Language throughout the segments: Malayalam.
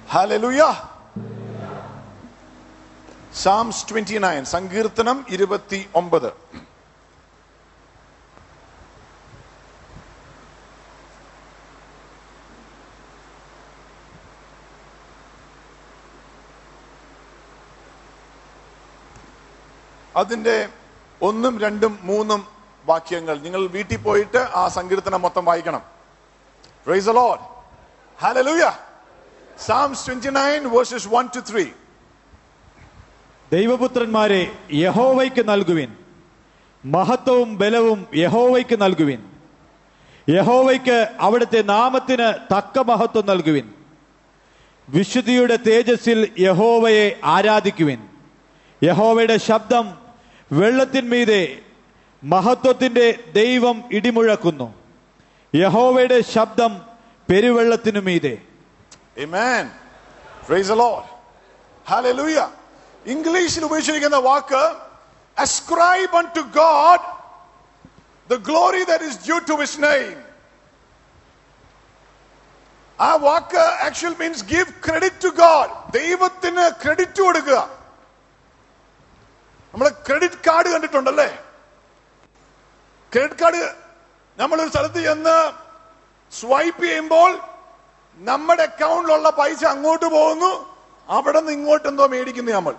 Hallelujah. Psalms 29, സങ്കീർത്തനം ഇരുപത്തി ഒമ്പത് അതിന്റെ ഒന്നും രണ്ടും മൂന്നും വാക്യങ്ങൾ നിങ്ങൾ വീട്ടിൽ പോയിട്ട് ആ സങ്കീർത്തനം മൊത്തം വായിക്കണം Praise the Lord. Hallelujah. Psalms 29 verses 1 to 3. ദൈവപുത്രന്മാരെ യഹോവയ്ക്ക് നൽകുവിൻ മഹത്വവും ബലവും യഹോവയ്ക്ക് നൽകുവിൻ യഹോവയ്ക്ക് അവിടുത്തെ നാമത്തിന് തക്ക മഹത്വം നൽകുവിൻ വിശുദ്ധിയുടെ തേജസ്സിൽ യഹോവയെ ആരാധിക്കുവിൻ യഹോവയുടെ ശബ്ദം വെള്ളത്തിന്മീതെ മഹത്വത്തിന്റെ ദൈവം ഇടിമുഴക്കുന്നു യഹോവയുടെ ശബ്ദം പെരുവെള്ളത്തിനു മീതെ Amen. Praise the Lord. Hallelujah. ഇംഗ്ലീഷിൽ ഉപയോഗിച്ചിരിക്കുന്ന വാക്ക് ascribe unto God the glory that is due to his name. ആ വാക്ക് actual means give credit to God ദൈവത്തിന് ക്രെഡിറ്റ് കൊടുക്കുക നമ്മൾ ക്രെഡിറ്റ് കാർഡ് കണ്ടിട്ടുണ്ടല്ലേ ക്രെഡിറ്റ് കാർഡ് നമ്മളൊരു സ്ഥലത്ത് ചെന്ന് സ്വൈപ്പ് ചെയ്യുമ്പോൾ നമ്മുടെ അക്കൗണ്ടിലുള്ള പൈസ അങ്ങോട്ട് പോകുന്നു അവിടെ നിന്ന് ഇങ്ങോട്ട് എന്തോ മേടിക്കുന്നു നമ്മൾ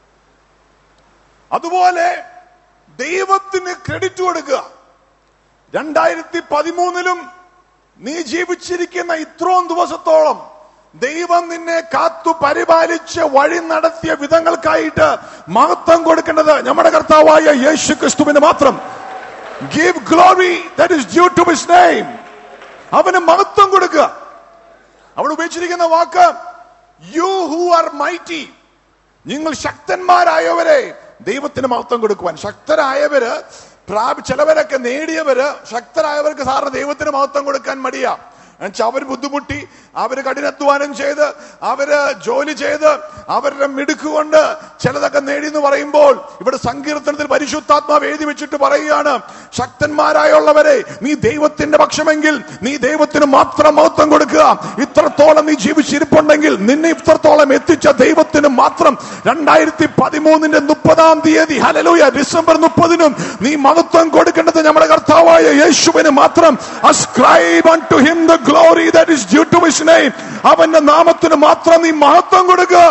അതുപോലെ ദൈവത്തിന് ക്രെഡിറ്റ് കൊടുക്കുക രണ്ടായിരത്തി പതിമൂന്നിലും നീ ജീവിച്ചിരിക്കുന്ന ഇത്രയും ദിവസത്തോളം ദൈവം നിന്നെ കാത്തു പരിപാലിച്ച് വഴി നടത്തിയ വിധങ്ങൾക്കായിട്ട് മഹത്വം കൊടുക്കേണ്ടത് നമ്മുടെ കർത്താവായ യേശു ക്രിസ്തുവിന് മാത്രം give glory that is due to his name അവന് മഹത്വം കൊടുക്കുക അവിടെ ഉപയോഗിച്ചിരിക്കുന്ന വാക്ക് യു ഹു ആർ മൈറ്റി നിങ്ങൾ ശക്തന്മാരായവരെ ദൈവത്തിന് മഹത്വം കൊടുക്കുവാൻ ശക്തരായവര് പ്രാപി ചിലവരൊക്കെ നേടിയവര് ശക്തരായവർക്ക് സാറിന് ദൈവത്തിന് മഹത്വം കൊടുക്കാൻ മടിയാ എന്നുവെച്ചാൽ അവർ ബുദ്ധിമുട്ടി അവര് കഠിനാധ്വാനം ചെയ്ത് അവര് ജോലി ചെയ്ത് അവരുടെ മിടുക്കുകൊണ്ട് ചിലതൊക്കെ നേടി എന്ന് പറയുമ്പോൾ ഇവിടെ സങ്കീർത്തനത്തിൽ പരിശുദ്ധാത്മാവ് എഴുതി വെച്ചിട്ട് പറയുകയാണ് ശക്തന്മാരായുള്ളവരെ നീ ദൈവത്തിന്റെ പക്ഷമെങ്കിൽ നീ ദൈവത്തിന് മാത്രം മഹത്വം കൊടുക്കുക ഇത്രത്തോളം നീ ജീവിച്ചിരിപ്പുണ്ടെങ്കിൽ നിന്നെ ഇത്രത്തോളം എത്തിച്ച ദൈവത്തിന് മാത്രം രണ്ടായിരത്തി പതിമൂന്നിന്റെ മുപ്പതാം തീയതി ഹലലൂയ ഡിസംബർ മുപ്പതിനും നീ മഹത്വം കൊടുക്കേണ്ടത് നമ്മുടെ കർത്താവായ യേശുവിന് മാത്രം ascribe unto him the glory that is due to his name അവന്റെ നാമത്തിന് മാത്രം നീ മഹത്വം കൊടുക്കുക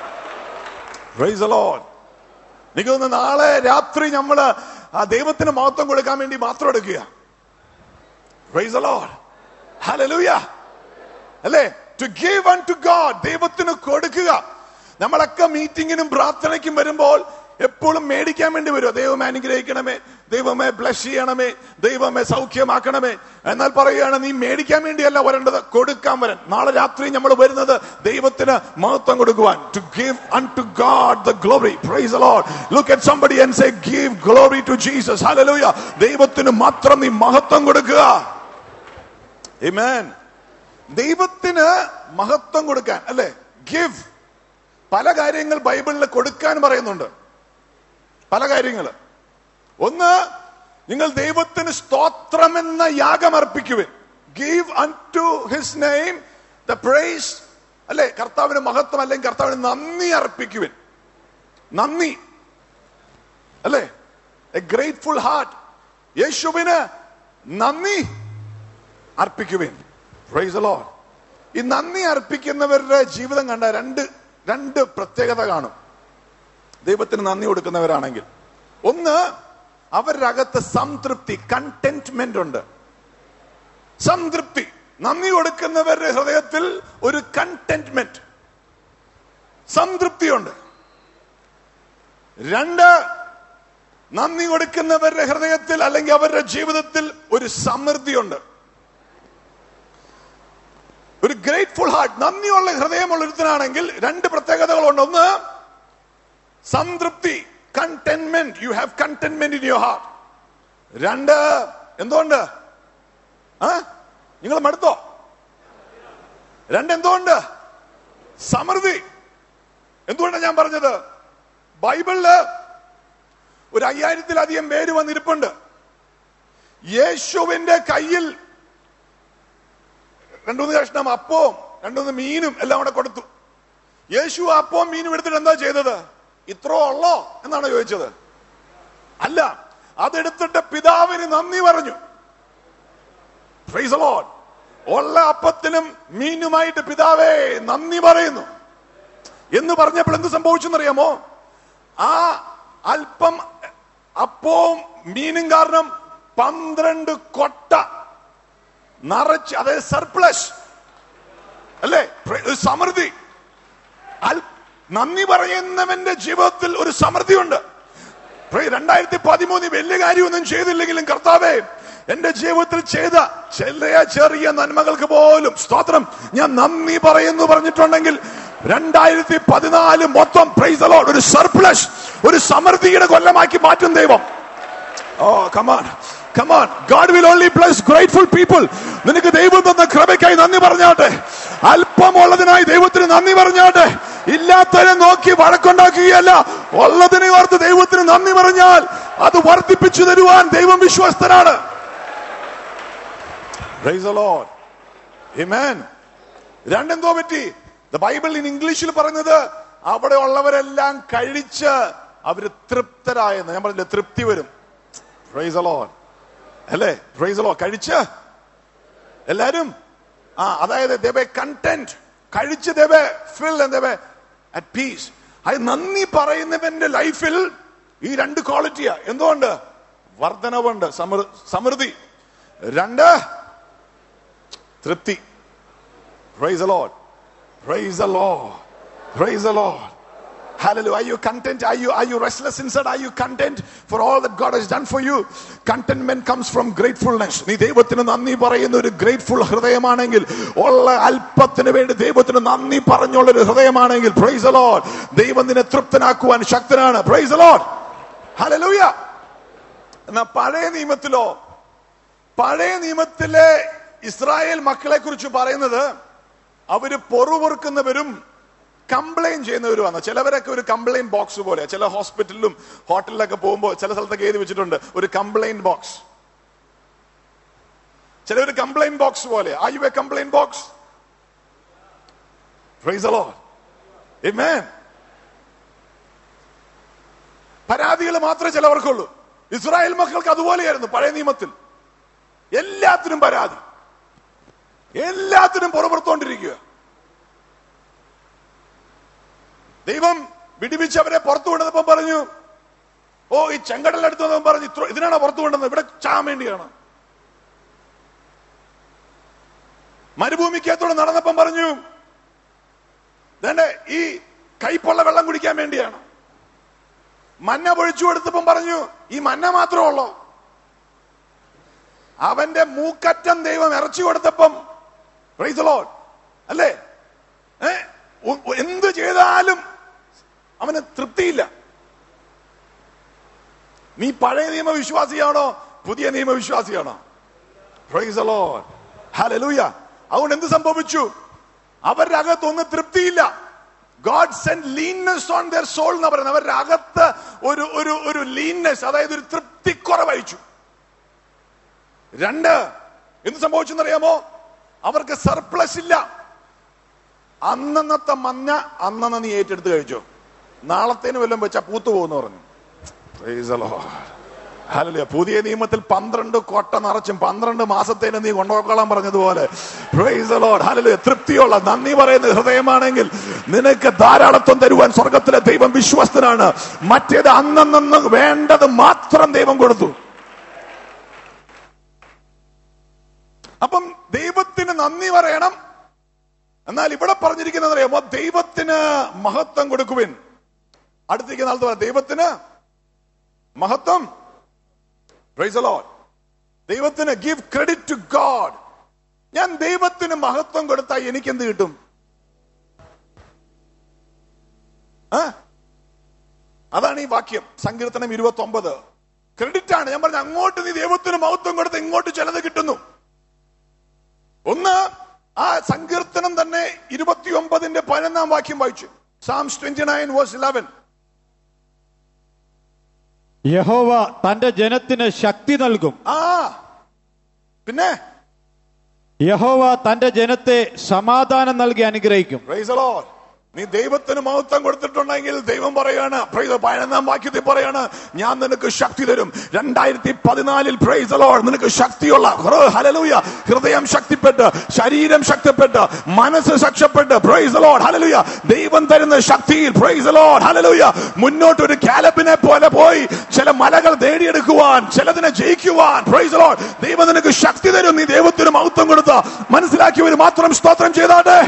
Praise the Lord. എനിക്ക് തോന്നുന്നു നാളെ രാത്രി നമ്മള് ആ ദൈവത്തിന് മഹത്വം കൊടുക്കാൻ വേണ്ടി മാത്രം എടുക്കുക Praise the Lord. Hallelujah. അല്ലേ to give unto God ദൈവത്തിന് കൊടുക്കുക നമ്മളൊക്കെ മീറ്റിങ്ങിനും പ്രാർത്ഥനയ്ക്കും വരുമ്പോൾ എപ്പോഴും മേടിക്കാൻ വേണ്ടി വരും ദൈവമേ അനുഗ്രഹിക്കണമേ ദൈവമേ ബ്ലസ് ചെയ്യണമേ ദൈവമേ സൗഖ്യമാക്കണമേ എന്നാൽ പറയുകയാണ് നീ മേടിക്കാൻ വേണ്ടിയല്ല വരേണ്ടത് കൊടുക്കാൻ വരാൻ നാളെ രാത്രി നമ്മൾ വരുന്നത് ദൈവത്തിന് മഹത്വം കൊടുക്കുവാൻ to give unto God the glory praise Lord look at somebody and say give glory to Jesus hallelujah ദൈവത്തിന് മാത്രം നീ മഹത്വം കൊടുക്കുക Amen. ദൈവത്തിന് മഹത്വം കൊടുക്കാൻ അല്ലെ ഗിവ് പല കാര്യങ്ങൾ ബൈബിളിൽ കൊടുക്കാൻ പറയുന്നുണ്ട് പല കാര്യങ്ങൾ ഒന്ന് നിങ്ങൾ ദൈവത്തിന് സ്തോത്രമെന്ന യാഗം അർപ്പിക്കുവിൻ give unto his name the praise അല്ലെ കർത്താവിന് മഹത്വം അല്ലെങ്കിൽ കർത്താവിന് നന്ദി അർപ്പിക്കുവിൻ നന്ദി അല്ലെ എ ഗ്രേറ്റ്ഫുൾ ഹാർട്ട് യേശുവിന് നന്ദി അർപ്പിക്കുവിൻ പ്രൈസ് ലോഡ് ഈ നന്ദി അർപ്പിക്കുന്നവരുടെ ജീവിതം കണ്ട രണ്ട് രണ്ട് പ്രത്യേകത കാണും ദൈവത്തിന് നന്ദി കൊടുക്കുന്നവരാണെങ്കിൽ ഒന്ന് അവരുടെ അകത്ത് സംതൃപ്തി കണ്ടെന്റ്മെന്റ് ഉണ്ട് സംതൃപ്തി നന്ദി കൊടുക്കുന്നവരുടെ ഹൃദയത്തിൽ ഒരു കണ്ടെന്റ്മെന്റ് സംതൃപ്തിയുണ്ട് രണ്ട് നന്ദി കൊടുക്കുന്നവരുടെ ഹൃദയത്തിൽ അല്ലെങ്കിൽ അവരുടെ ജീവിതത്തിൽ ഒരു സമൃദ്ധിയുണ്ട് ഒരു ഗ്രേറ്റ്ഫുൾ ഹാർട്ട് നന്ദിയുള്ള ഹൃദയമുള്ള ഒരുത്തനാണെങ്കിൽ രണ്ട് പ്രത്യേകതകളുണ്ട് ഒന്ന് സംതൃപ്തി contentment you have contentment in your heart രണ്ട് എന്തുകൊണ്ട് ആ നിങ്ങൾ മടുത്തോ രണ്ട് എന്തുകൊണ്ട് സമൃദ്ധി എന്തുകൊണ്ടാണ് ഞാൻ പറഞ്ഞത് ബൈബിളില് ഒരു അയ്യായിരത്തിലധികം പേര് വന്നിരിപ്പുണ്ട് യേശുവിന്റെ കയ്യിൽ രണ്ടുമൂന്ന് കഷ്ണം അപ്പവും രണ്ടുമൂന്ന് മീനും എല്ലാം കൂടെ കൊടുത്തു യേശു അപ്പവും മീനും എടുത്തിട്ട് എന്താ ചെയ്തത് ഇത്രോ ഉള്ളോ എന്നാണ് ചോദിച്ചത് അല്ല അതെടുത്തിട്ട് പിതാവിന് നന്ദി പറഞ്ഞു Praise the Lord. ഉള്ള അപ്പത്തിനും മീനുമായിട്ട് പിതാവേ നന്ദി പറയുന്നു എന്ന് പറഞ്ഞപ്പോൾ എന്ത് സംഭവിച്ചെന്നറിയാമോ ആ അല്പം അപ്പവും മീനും കാരണം പന്ത്രണ്ട് കൊട്ട നിറച്ച് അതായത് സർപ്ലസ് അല്ലേ പ്ര- ഒരു സമൃദ്ധി അൽ- നന്ദി പറയുന്നവന്റെ ജീവിതത്തിൽ ഒരു സമൃദ്ധിയുണ്ട് പ്ര- രണ്ടായിരത്തി പതിമൂന്ന് വലിയ കാര്യമൊന്നും ചെയ്തില്ലെങ്കിലും കർത്താവേ എന്റെ ജീവിതത്തിൽ ചെയ്ത ചെറിയ ചെറിയ നന്മകൾക്ക് പോലും സ്തോത്രം ഞാൻ നന്ദി പറയുന്നു പറഞ്ഞിട്ടുണ്ടെങ്കിൽ രണ്ടായിരത്തി പതിനാല് മൊത്തം പ്രൈസ് അലോഡ് ഒരു സർപ്ലസ് ഒരു സമൃദ്ധിയുടെ കൊല്ലമാക്കി മാറ്റും ദൈവം oh come on come on God will only bless grateful people നിനക്ക് ദൈവം തന്ന കൃപയ്ക്കായി നന്ദി പറഞ്ഞാട്ടെ അല്പമുള്ളതിനായി ദൈവത്തിന് നന്ദി പറഞ്ഞാട്ടെ ഇല്ലാത്തതിനെ നോക്കി വഴക്കുണ്ടാക്കുകയല്ല ഉള്ളതിനെ ഓർത്ത് ദൈവത്തിന് നന്ദി പറഞ്ഞാൽ അത് വർദ്ധിപ്പിച്ചു തരുവാൻ ദൈവം വിശ്വസ്തനാണ് Praise the Lord. Amen. രണ്ടെന്തോ പറ്റി ദ ബൈബിൾ ഇൻ ഇംഗ്ലീഷിൽ പറയുന്നത് അവിടെ ഉള്ളവരെല്ലാം കഴിച്ച് അവര് തൃപ്തരായെന്ന് ഞാൻ പറഞ്ഞില്ലേ തൃപ്തി വരും പ്രൈസ് the Lord. അല്ലേ പ്രൈസ് the Lord. കഴിച്ച് എല്ലാരും ആ അതായത് ദേവേ കണ്ടന്റ് കഴിച്ച് ദേവേ ഫിൽ ദേവേ അറ്റ് പീസ് അത് നന്ദി പറയുന്നവന്റെ ലൈഫിൽ ഈ രണ്ട് ക്വാളിറ്റിയാ എന്തുകൊണ്ട് വർധനവുണ്ട് സമൃ- സമൃദ്ധി രണ്ട് തൃപ്തി praise the Lord. Praise the Lord. Praise the Lord. Hallelujah. Are you content? Are you, are you restless inside? Are you content for all that God has done for you? Contentment comes from gratefulness. നീ ദൈവത്തിന് നന്ദി പറയുന്ന ഒരു ഗ്രേറ്റ്ഫുൾ ഹൃദയമാണെങ്കിൽ ഉള്ള അല്പത്തിന് വേണ്ടി ദൈവത്തിന് നന്ദി പറഞ്ഞുള്ള ഒരു ഹൃദയമാണെങ്കിൽ പ്രൈസ് ലോഡ് ദൈവം നിന്നെ തൃപ്തനാക്കുവാൻ ശക്തനാണ് പ്രൈസ് ലോഡ് ഹലലൂയ എന്നാ പഴയ നിയമത്തിലോ പഴയ നിയമത്തിലെ ഇസ്രായേൽ മക്കളെ കുറിച്ച് പറയുന്നത് അവര് പൊറുപൊറുക്കുന്നവരും കംപ്ലൈന്റ് ചെയ്യുന്നവരുമാണ് ചിലവരൊക്കെ ഒരു കംപ്ലൈന്റ് ബോക്സ് പോലെ ചില ഹോസ്പിറ്റലിലും ഹോട്ടലിലൊക്കെ പോകുമ്പോൾ ചില സ്ഥലത്തൊക്കെ എഴുതി വെച്ചിട്ടുണ്ട് ഒരു കംപ്ലൈന്റ് ബോക്സ് ചിലവര് കംപ്ലൈന്റ് ബോക്സ് പോലെ ആ യു എ കംപ്ലൈന്റ് ബോക്സ് പരാതികൾ മാത്രമേ ചിലവർക്കുള്ളൂ ഇസ്രായേൽ മക്കൾക്ക് അതുപോലെയായിരുന്നു പഴയ നിയമത്തിൽ എല്ലാത്തിനും പരാതി എല്ലാത്തിനും പുറപുറത്തോണ്ടിരിക്കുക ദൈവം വിടിവിച്ചവരെ പുറത്തു കൊണ്ടപ്പോ പറഞ്ഞു ഓ ഈ ചെങ്കടലെടുത്ത് വന്നവൻ പറഞ്ഞു ഇത്ര ഇതിനാണ് പുറത്തു കൊണ്ടുവന്നത് ഇവിടെ ചാൻ വേണ്ടിയാണ് മരുഭൂമിക്കകത്തോടെ നടന്നപ്പം പറഞ്ഞു വേണ്ടേ ഈ കൈപ്പുള്ള വെള്ളം കുടിക്കാൻ വേണ്ടിയാണ് മന്ന പൊഴിച്ചു കൊടുത്തപ്പം പറഞ്ഞു ഈ മന്ന മാത്രമേ ഉള്ളൂ അവന്റെ മൂക്കറ്റം ദൈവം ഇറച്ചി കൊടുത്തപ്പം Praise the Lord. അല്ലേ ഏ? ഒ- ഒ- എന്ത് ചെയ്താലും അവന് തൃപ്തിയില്ല നീ പഴയ നിയമവിശ്വാസിയാണോ പുതിയ നിയമവിശ്വാസിയാണോ Praise the Lord. Hallelujah. അതുകൊണ്ട് എന്ത് സംഭവിച്ചു അവരുടെ അകത്ത് ഒന്നും തൃപ്തിയില്ല God send leanness on their soul എന്ന് പറയുന്നത് അവരുടെ അകത്ത് ഒരു ഒരു ഒരു ലീൻനെസ് അതായത് ഒരു തൃപ്തിക്കുറവഴിച്ചു രണ്ട് എന്ത് സംഭവിച്ചെന്നറിയാമോ അവർക്ക് സർപ്ലസ് ഇല്ല അന്നന്നത്തെ മഞ്ഞ അന്നന്ന് നീ ഏറ്റെടുത്ത് കഴിച്ചോ നാളത്തേന് വല്ലതും വെച്ചാ പൂത്തു പോകുന്നു പറഞ്ഞു Praise the Lord. Hallelujah. പുതിയ നിയമത്തിൽ പന്ത്രണ്ട് കൊട്ട നിറച്ചും പന്ത്രണ്ട് മാസത്തേന് നീ കൊണ്ടുപോക്കോളാൻ പറഞ്ഞതുപോലെ Praise the Lord. Hallelujah. തൃപ്തിയുള്ള നന്ദി പറയുന്ന ഹൃദയമാണെങ്കിൽ നിനക്ക് ധാരാളത്വം തരുവാൻ സ്വർഗത്തിലെ ദൈവം വിശ്വസ്തനാണ് മറ്റേത് അന്നന്ന് വേണ്ടത് മാത്രം ദൈവം കൊടുത്തു അപ്പം ദൈവത്തിന് നന്ദി പറയണം എന്നാൽ ഇവിടെ പറഞ്ഞിരിക്കുന്നത് അറിയാമോ ദൈവത്തിന് മഹത്വം കൊടുക്കുവിൻ അടുത്തിരിക്കുന്ന ആൾ പറയാം ദൈവത്തിന് മഹത്വം Praise the Lord. ദൈവത്തിന് ഗിവ് ക്രെഡിറ്റ് ടു ഗോഡ് ഞാൻ ദൈവത്തിന് മഹത്വം കൊടുത്താൽ എനിക്ക് എന്ത് കിട്ടും ആ? അതാണ് ഈ വാക്യം സങ്കീർത്തനം ഇരുപത്തി ഒമ്പത് ക്രെഡിറ്റ് ആണ് ഞാൻ പറഞ്ഞ അങ്ങോട്ട് നീ ദൈവത്തിന് മഹത്വം കൊടുത്ത് ഇങ്ങോട്ട് ചിലത് കിട്ടുന്നു ഒന്ന് ആ സങ്കീർത്തനം തന്നെ ഇരുപത്തിയൊമ്പതിന്റെ പതിനൊന്നാം വാക്യം വായിച്ചു Psalms twenty nine verse eleven യഹോവ തന്റെ ജനത്തിന് ശക്തി നൽകും ആ പിന്നെ യഹോവ തന്റെ ജനത്തെ സമാധാനം നൽകി അനുഗ്രഹിക്കും Praise the Lord. നീ ദൈവത്തിന് മഹത്വം കൊടുത്തിട്ടുണ്ടെങ്കിൽ ദൈവം പറയാണ് praise the പതിനൊന്നാം വാക്യത്തിൽ പറയാണ് ഞാൻ നിനക്ക് ശക്തി തരും രണ്ടായിരത്തി പതിനാലിൽ പ്രൈസ് ലോഡ് നിനക്ക് ശക്തിയുള്ള ഹലലൂയ ഹൃദയം ശക്തിപ്പെട്ട് ശരീരം ശക്തിപ്പെട്ട് മനസ്സ് ശക്തിപ്പെട്ട് പ്രൈസ് ലോഡ് ഹലലൂയ ദൈവം തരുന്ന ശക്തിയിൽ പ്രൈസ് ലോഡ് ഹലലൂയ മുന്നോട്ട് ഒരു കാലപ്പിനെ പോലെ പോയി ചില മലകൾ നേടിയെടുക്കുവാൻ ചിലതിനെ ജയിക്കുവാൻ പ്രൈസ് ലോഡ് ദൈവം നിനക്ക് ശക്തി തരും നീ ദൈവത്തിന് മഹത്വം കൊടുത്ത മനസ്സിലാക്കിയവർ മാത്രം സ്തോത്രം ചെയ്താട്ടെ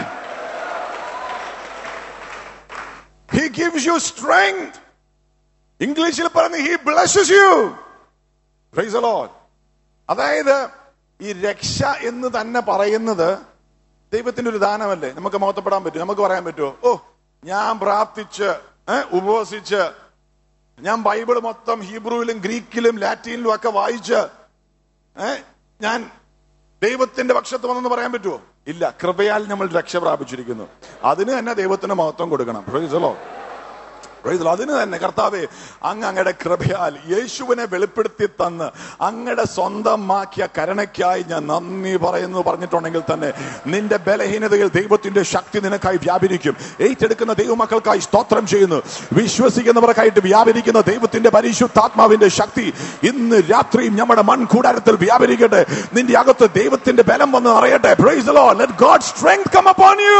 He gives you strength. ഇംഗ്ലീഷിൽ പറഞ്ഞ് he blesses you praise Lord അതായത് ഈ രക്ഷ എന്ന് തന്നെ പറയുന്നത് ദൈവത്തിന്റെ ഒരു ദാനമല്ലേ നമുക്ക് മഹത്വപ്പെടാൻ പറ്റും നമുക്ക് പറയാൻ പറ്റുമോ ഓ ഞാൻ പ്രാർത്ഥിച്ച് ഏ, ഉപവസിച്ച് ഞാൻ ബൈബിൾ മൊത്തം ഹീബ്രുവിലും ഗ്രീക്കിലും ലാറ്റിനിലും ഒക്കെ വായിച്ച് ഏ, ഞാൻ ദൈവത്തിന്റെ പക്ഷത്ത് വന്നെന്ന് പറയാൻ പറ്റുമോ ഇല്ല കൃപയാൽ നമ്മൾ രക്ഷ പ്രാപിച്ചിരിക്കുന്നു അതിന് തന്നെ ദൈവത്തിന് മഹത്വം കൊടുക്കണം Praise the Lord. Praise the Lord. അതിന് തന്നെ കർത്താവെ അങ്ങ് അങ്ങയുടെ കൃപയാൽ യേശുവിനെ വെളിപ്പെടുത്തി തന്ന് അങ്ങയുടെ സ്വന്തമാക്കിയ കരുണയ്ക്കായി ഞാൻ നന്ദി പറയുന്നു പറഞ്ഞിട്ടുണ്ടെങ്കിൽ തന്നെ നിന്റെ ബലഹീനതയിൽ ദൈവത്തിന്റെ ശക്തി നിനക്കായി വ്യാപരിക്കും ഏറ്റെടുക്കുന്ന ദൈവമക്കൾക്കായി സ്തോത്രം ചെയ്യുന്നു വിശ്വസിക്കുന്നവർക്കായിട്ട് വ്യാപരിക്കുന്ന ദൈവത്തിന്റെ പരിശുദ്ധാത്മാവിന്റെ ശക്തി ഇന്ന് രാത്രിയും നമ്മുടെ മൺകൂടാരത്തിൽ വ്യാപരിക്കട്ടെ നിന്റെ അകത്ത് ദൈവത്തിന്റെ ബലം വന്ന് അറിയട്ടെ praise the Lord. Let God's strength come upon you.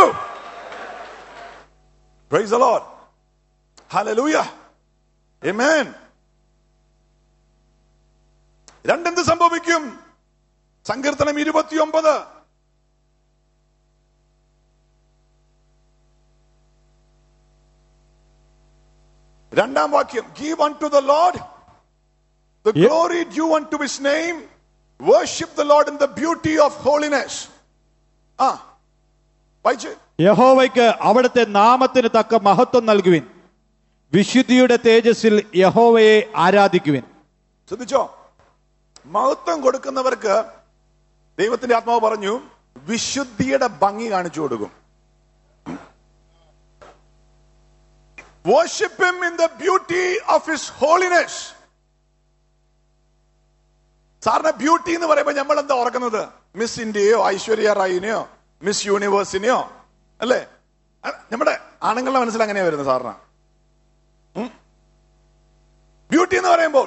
Praise the Lord. Hallelujah. Amen. രണ്ടെന്ത് സംഭവിക്കും സങ്കീർത്തനം ഇരുപത്തിയൊമ്പത് രണ്ടാം വാക്യം give unto the Lord the Yeah. Glory due unto his name worship the Lord in the beauty of holiness ആ വായിച്ച് യഹോവയ്ക്ക് അവിടുത്തെ നാമത്തിന് തക്ക മഹത്വം നൽകുവിൻ വിശുദ്ധിയുടെ തേജസ്സിൽ യഹോവയെ ആരാധിക്കുവിൻ ശ്രദ്ധിച്ചോ മഹത്വം കൊടുക്കുന്നവർക്ക് ദൈവത്തിന്റെ ആത്മാവ് പറഞ്ഞു വിശുദ്ധിയുടെ ഭംഗി കാണിച്ചു കൊടുക്കും worship him in the beauty of his holiness സാറിന് ബ്യൂട്ടി എന്ന് പറയുമ്പോൾ നമ്മൾ എന്താ ഓർക്കുന്നത് മിസ് ഇന്ത്യയോ ഐശ്വര്യ റായിനെയോ മിസ് യൂണിവേഴ്സിനെയോ അല്ലേ അ- നമ്മുടെ ആണുങ്ങളുടെ മനസ്സിൽ അങ്ങനെയാ വരുന്നത് സാറിന് ബ്യൂട്ടി എന്ന് പറയുമ്പോൾ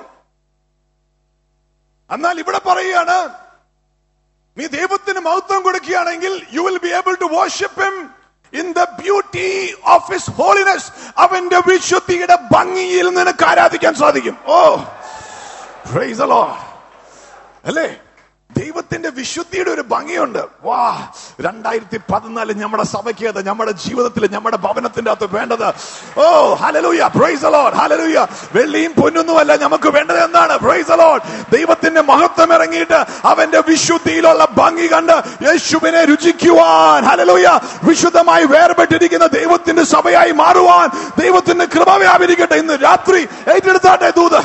എന്നാൽ ഇവിടെ പറയുകയാണ് നീ ദൈവത്തിന് മഹത്വം കൊടുക്കുകയാണെങ്കിൽ you will be able to worship him in the beauty of his holiness അവന്റെ വിശുദ്ധിയുടെ ഭംഗിയിൽ നിനക്ക് ആരാധിക്കാൻ സാധിക്കും ഓ പ്രൈസ് ദ ലോർഡ് അല്ലേ ദൈവത്തിന്റെ വിശുദ്ധിയുടെ ഒരു ഭംഗിയുണ്ട് വാ രണ്ടായിരത്തി പതിനാല് നമ്മുടെ സഭയ്ക്ക് അത് നമ്മുടെ ജീവിതത്തിൽ നമ്മുടെ ഭവനത്തിന്റെ അകത്ത് വേണ്ടത് ഓ ഹലലൂയ പ്രൈസ് അലോഡ് ഹലലൂയ വെള്ളിയും പൊന്നൊന്നുമല്ല നമുക്ക് വേണ്ടത് എന്താണ് പ്രൈസ് അലോഡ് ദൈവത്തിന്റെ മഹത്വം ഇറങ്ങിയിട്ട് അവന്റെ വിശുദ്ധിയിലുള്ള ഭംഗി കണ്ട് യേശുവിനെ രുചിക്കുവാൻ ഹലലൂയ വിശുദ്ധമായി വേർപെട്ടിരിക്കുന്ന ദൈവത്തിന്റെ സഭയായി മാറുവാൻ ദൈവത്തിന്റെ കൃപ വ്യാപരിക്കട്ടെ ഇന്ന് രാത്രി ഏറ്റെടുത്താട്ടെ ദൂത്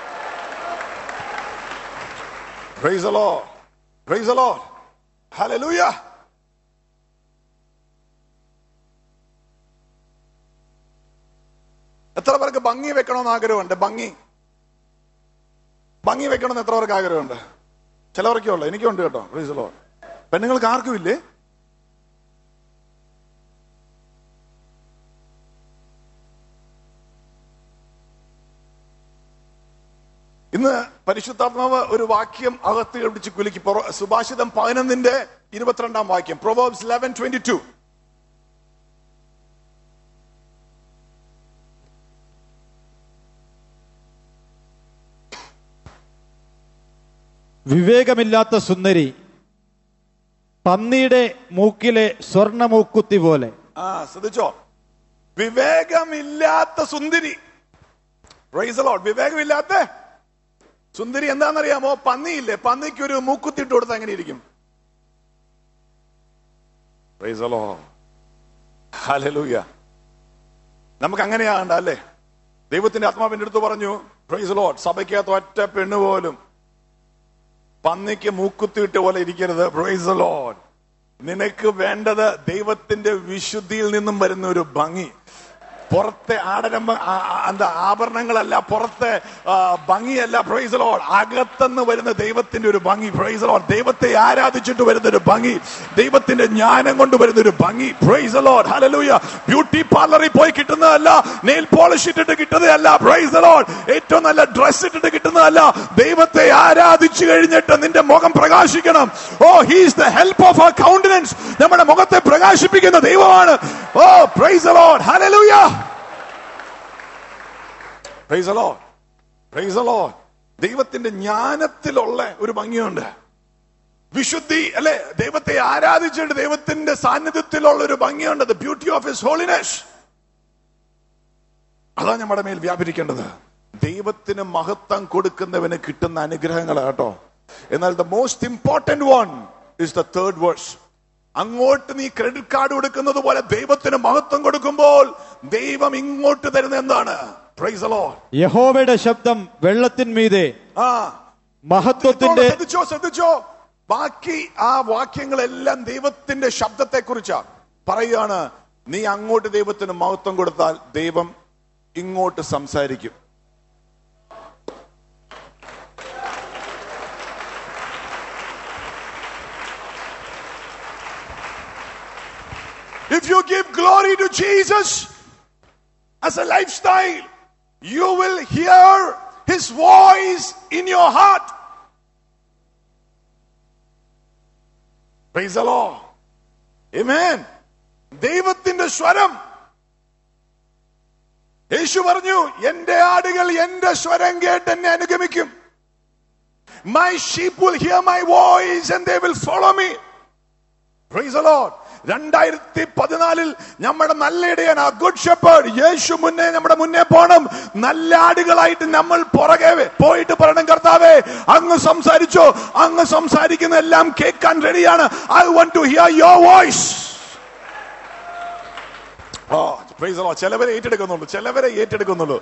Praise the Lord. Praise the Lord. Hallelujah. എത്ര പേർക്ക് ഭംഗി വെക്കണമെന്ന് ആഗ്രഹമുണ്ട് ഭംഗി ഭംഗി വെക്കണമെന്ന് എത്ര പേർക്ക് ആഗ്രഹമുണ്ട് ചിലവർക്കേ ഉള്ളു എനിക്കുണ്ട് കേട്ടോ പ്രൈസ് ലോ പെണ്ണുങ്ങൾക്ക് ആർക്കും ഇല്ലേ ഇന്ന് പരിശുദ്ധാത്മാവ് ഒരു വാക്യം അകത്ത് പിടിച്ച് കുലുക്കി പൊറ- സുഭാഷിതം പതിനൊന്നിന്റെ ഇരുപത്തിരണ്ടാം വാക്യം പ്രൊവേബ്സ് ലെവൻ ട്വന്റി ടു വിവേകമില്ലാത്ത സുന്ദരി പന്നിയുടെ മൂക്കിലെ സ്വർണ്ണ മൂക്കുത്തി പോലെ ആ ശ്രദ്ധിച്ചോ വിവേകമില്ലാത്ത സുന്ദരി പ്രൈസ് ലോഡ് വിവേകമില്ലാത്ത സുന്ദരി എന്താണെന്നറിയാമോ പന്നിയില്ലേ പന്നിക്ക് ഒരു മൂക്കുത്തിട്ട് കൊടുത്താൽ എങ്ങനെ ഇരിക്കും പ്രൈസ് ലോഡ് ഹല്ലേലൂയ നമുക്ക് അങ്ങനെയാകണ്ട അല്ലേ ദൈവത്തിന്റെ ആത്മാവിന്റെ അടുത്ത് പറഞ്ഞു പ്രൈസ് ലോഡ് സഭയ്ക്കകത്ത് ഒറ്റ പെണ്ണ് പോലും പന്നിക്ക് മൂക്കുത്തിയിട്ട് പോലെ ഇരിക്കരുത് പ്രൈസ് ലോഡ് നിനക്ക് വേണ്ടത് ദൈവത്തിന്റെ വിശുദ്ധിയിൽ നിന്നും വരുന്ന ഒരു ഭംഗി പുറത്തെ ആടരമ്പ ആ- ആ- എന്താ ആഭരണങ്ങളല്ല പുറത്തെ ആ, ഭംഗിയല്ല പ്രൈസ് ലോഡ് അകത്തുനിന്ന് വരുന്ന ദൈവത്തിന്റെ ഒരു ഭംഗി പ്രൈസ് ലോഡ് ദൈവത്തെ ആരാധിച്ചിട്ട് വരുന്ന ഒരു ഭംഗി ദൈവത്തിന്റെ ജ്ഞാനം കൊണ്ട് വരുന്ന ഒരു ഭംഗി പ്രൈസ് ലോഡ് ഹലലൂയ ബ്യൂട്ടി പാർലറിൽ പോയി കിട്ടുന്നതല്ല നെയിൽ പോളിഷ് ഇട്ടിട്ട് കിട്ടുന്നതല്ല പ്രൈസ് ലോഡ് ഏറ്റവും നല്ല ഡ്രസ് ഇട്ടിട്ട് കിട്ടുന്നതല്ല ദൈവത്തെ ആരാധിച്ചു കഴിഞ്ഞിട്ട് നിന്റെ മുഖം പ്രകാശിക്കണം oh he's the help of our countenance നമ്മുടെ മുഖത്തെ പ്രകാശിപ്പിക്കുന്ന ദൈവമാണ് oh praise load hallelujah praise Lord praise Lord ദൈവത്തിന്റെ ജ്ഞാനത്തിലുള്ള ഒരു ഭംഗിയുണ്ട് വിശുദ്ധി അല്ലെ ദൈവത്തെ ആരാധിച്ചിട്ട് ദൈവത്തിന്റെ സാന്നിധ്യത്തിലുള്ള ഒരു ഭംഗിയുണ്ട് the beauty of his holiness അതാ നമ്മുടെ മേൽ വ്യാപരിക്കേണ്ടത് ദൈവത്തിന് മഹത്വം കൊടുക്കുന്നവന് കിട്ടുന്ന അനുഗ്രഹങ്ങൾ കേട്ടോ എന്നാൽ the most important one is the third verse അങ്ങോട്ട് നീ ക്രെഡിറ്റ് കാർഡ് കൊടുക്കുന്നത് പോലെ ദൈവത്തിന് മഹത്വം കൊടുക്കുമ്പോൾ ദൈവം ഇങ്ങോട്ട് തരുന്ന എന്താണ് പ്രൈസ് അലോ യഹോവയുടെ ശബ്ദം വെള്ളത്തിന്മീതെ ആ മഹത്വത്തിന്റെ ശ്രദ്ധിച്ചോ ശ്രദ്ധിച്ചോ ബാക്കി ആ വാക്യങ്ങളെല്ലാം ദൈവത്തിന്റെ ശബ്ദത്തെ കുറിച്ചാണ് പറയുകയാണ് നീ അങ്ങോട്ട് ദൈവത്തിന് മഹത്വം കൊടുത്താൽ ദൈവം ഇങ്ങോട്ട് സംസാരിക്കും If you give glory to Jesus as a lifestyle, you will hear his voice in your heart. Praise the Lord. Amen. ദൈവത്തിന്റെ സ്വരം യേശു പറഞ്ഞു എന്റെ ആടുകൾ എന്റെ സ്വരം കേട്ട് എന്നെ അനുഗമിക്കും my sheep will hear my voice and they will follow me praise the Lord. രണ്ടായിരത്തി പതിനാലിൽ നമ്മുടെ നല്ല ഇടയൻ ആ ഗുഡ് ഷെപ്പേർഡ് യേശു മുന്നേ നമ്മുടെ മുന്നേ പോണം നല്ല ആടുകളായിട്ട് നമ്മൾ പുറകെ പോയിട്ട് പറയണം കർത്താവേ അങ്ങ് സംസാരിച്ചോ അങ്ങ് സംസാരിക്കുന്ന എല്ലാം കേൾക്കാൻ റെഡിയാണ് I want to hear your voice oh praise the Lord. ചിലവരെ ഏറ്റെടുക്കുന്നുള്ളൂ ചിലവരെ ഏറ്റെടുക്കുന്നുള്ളൂ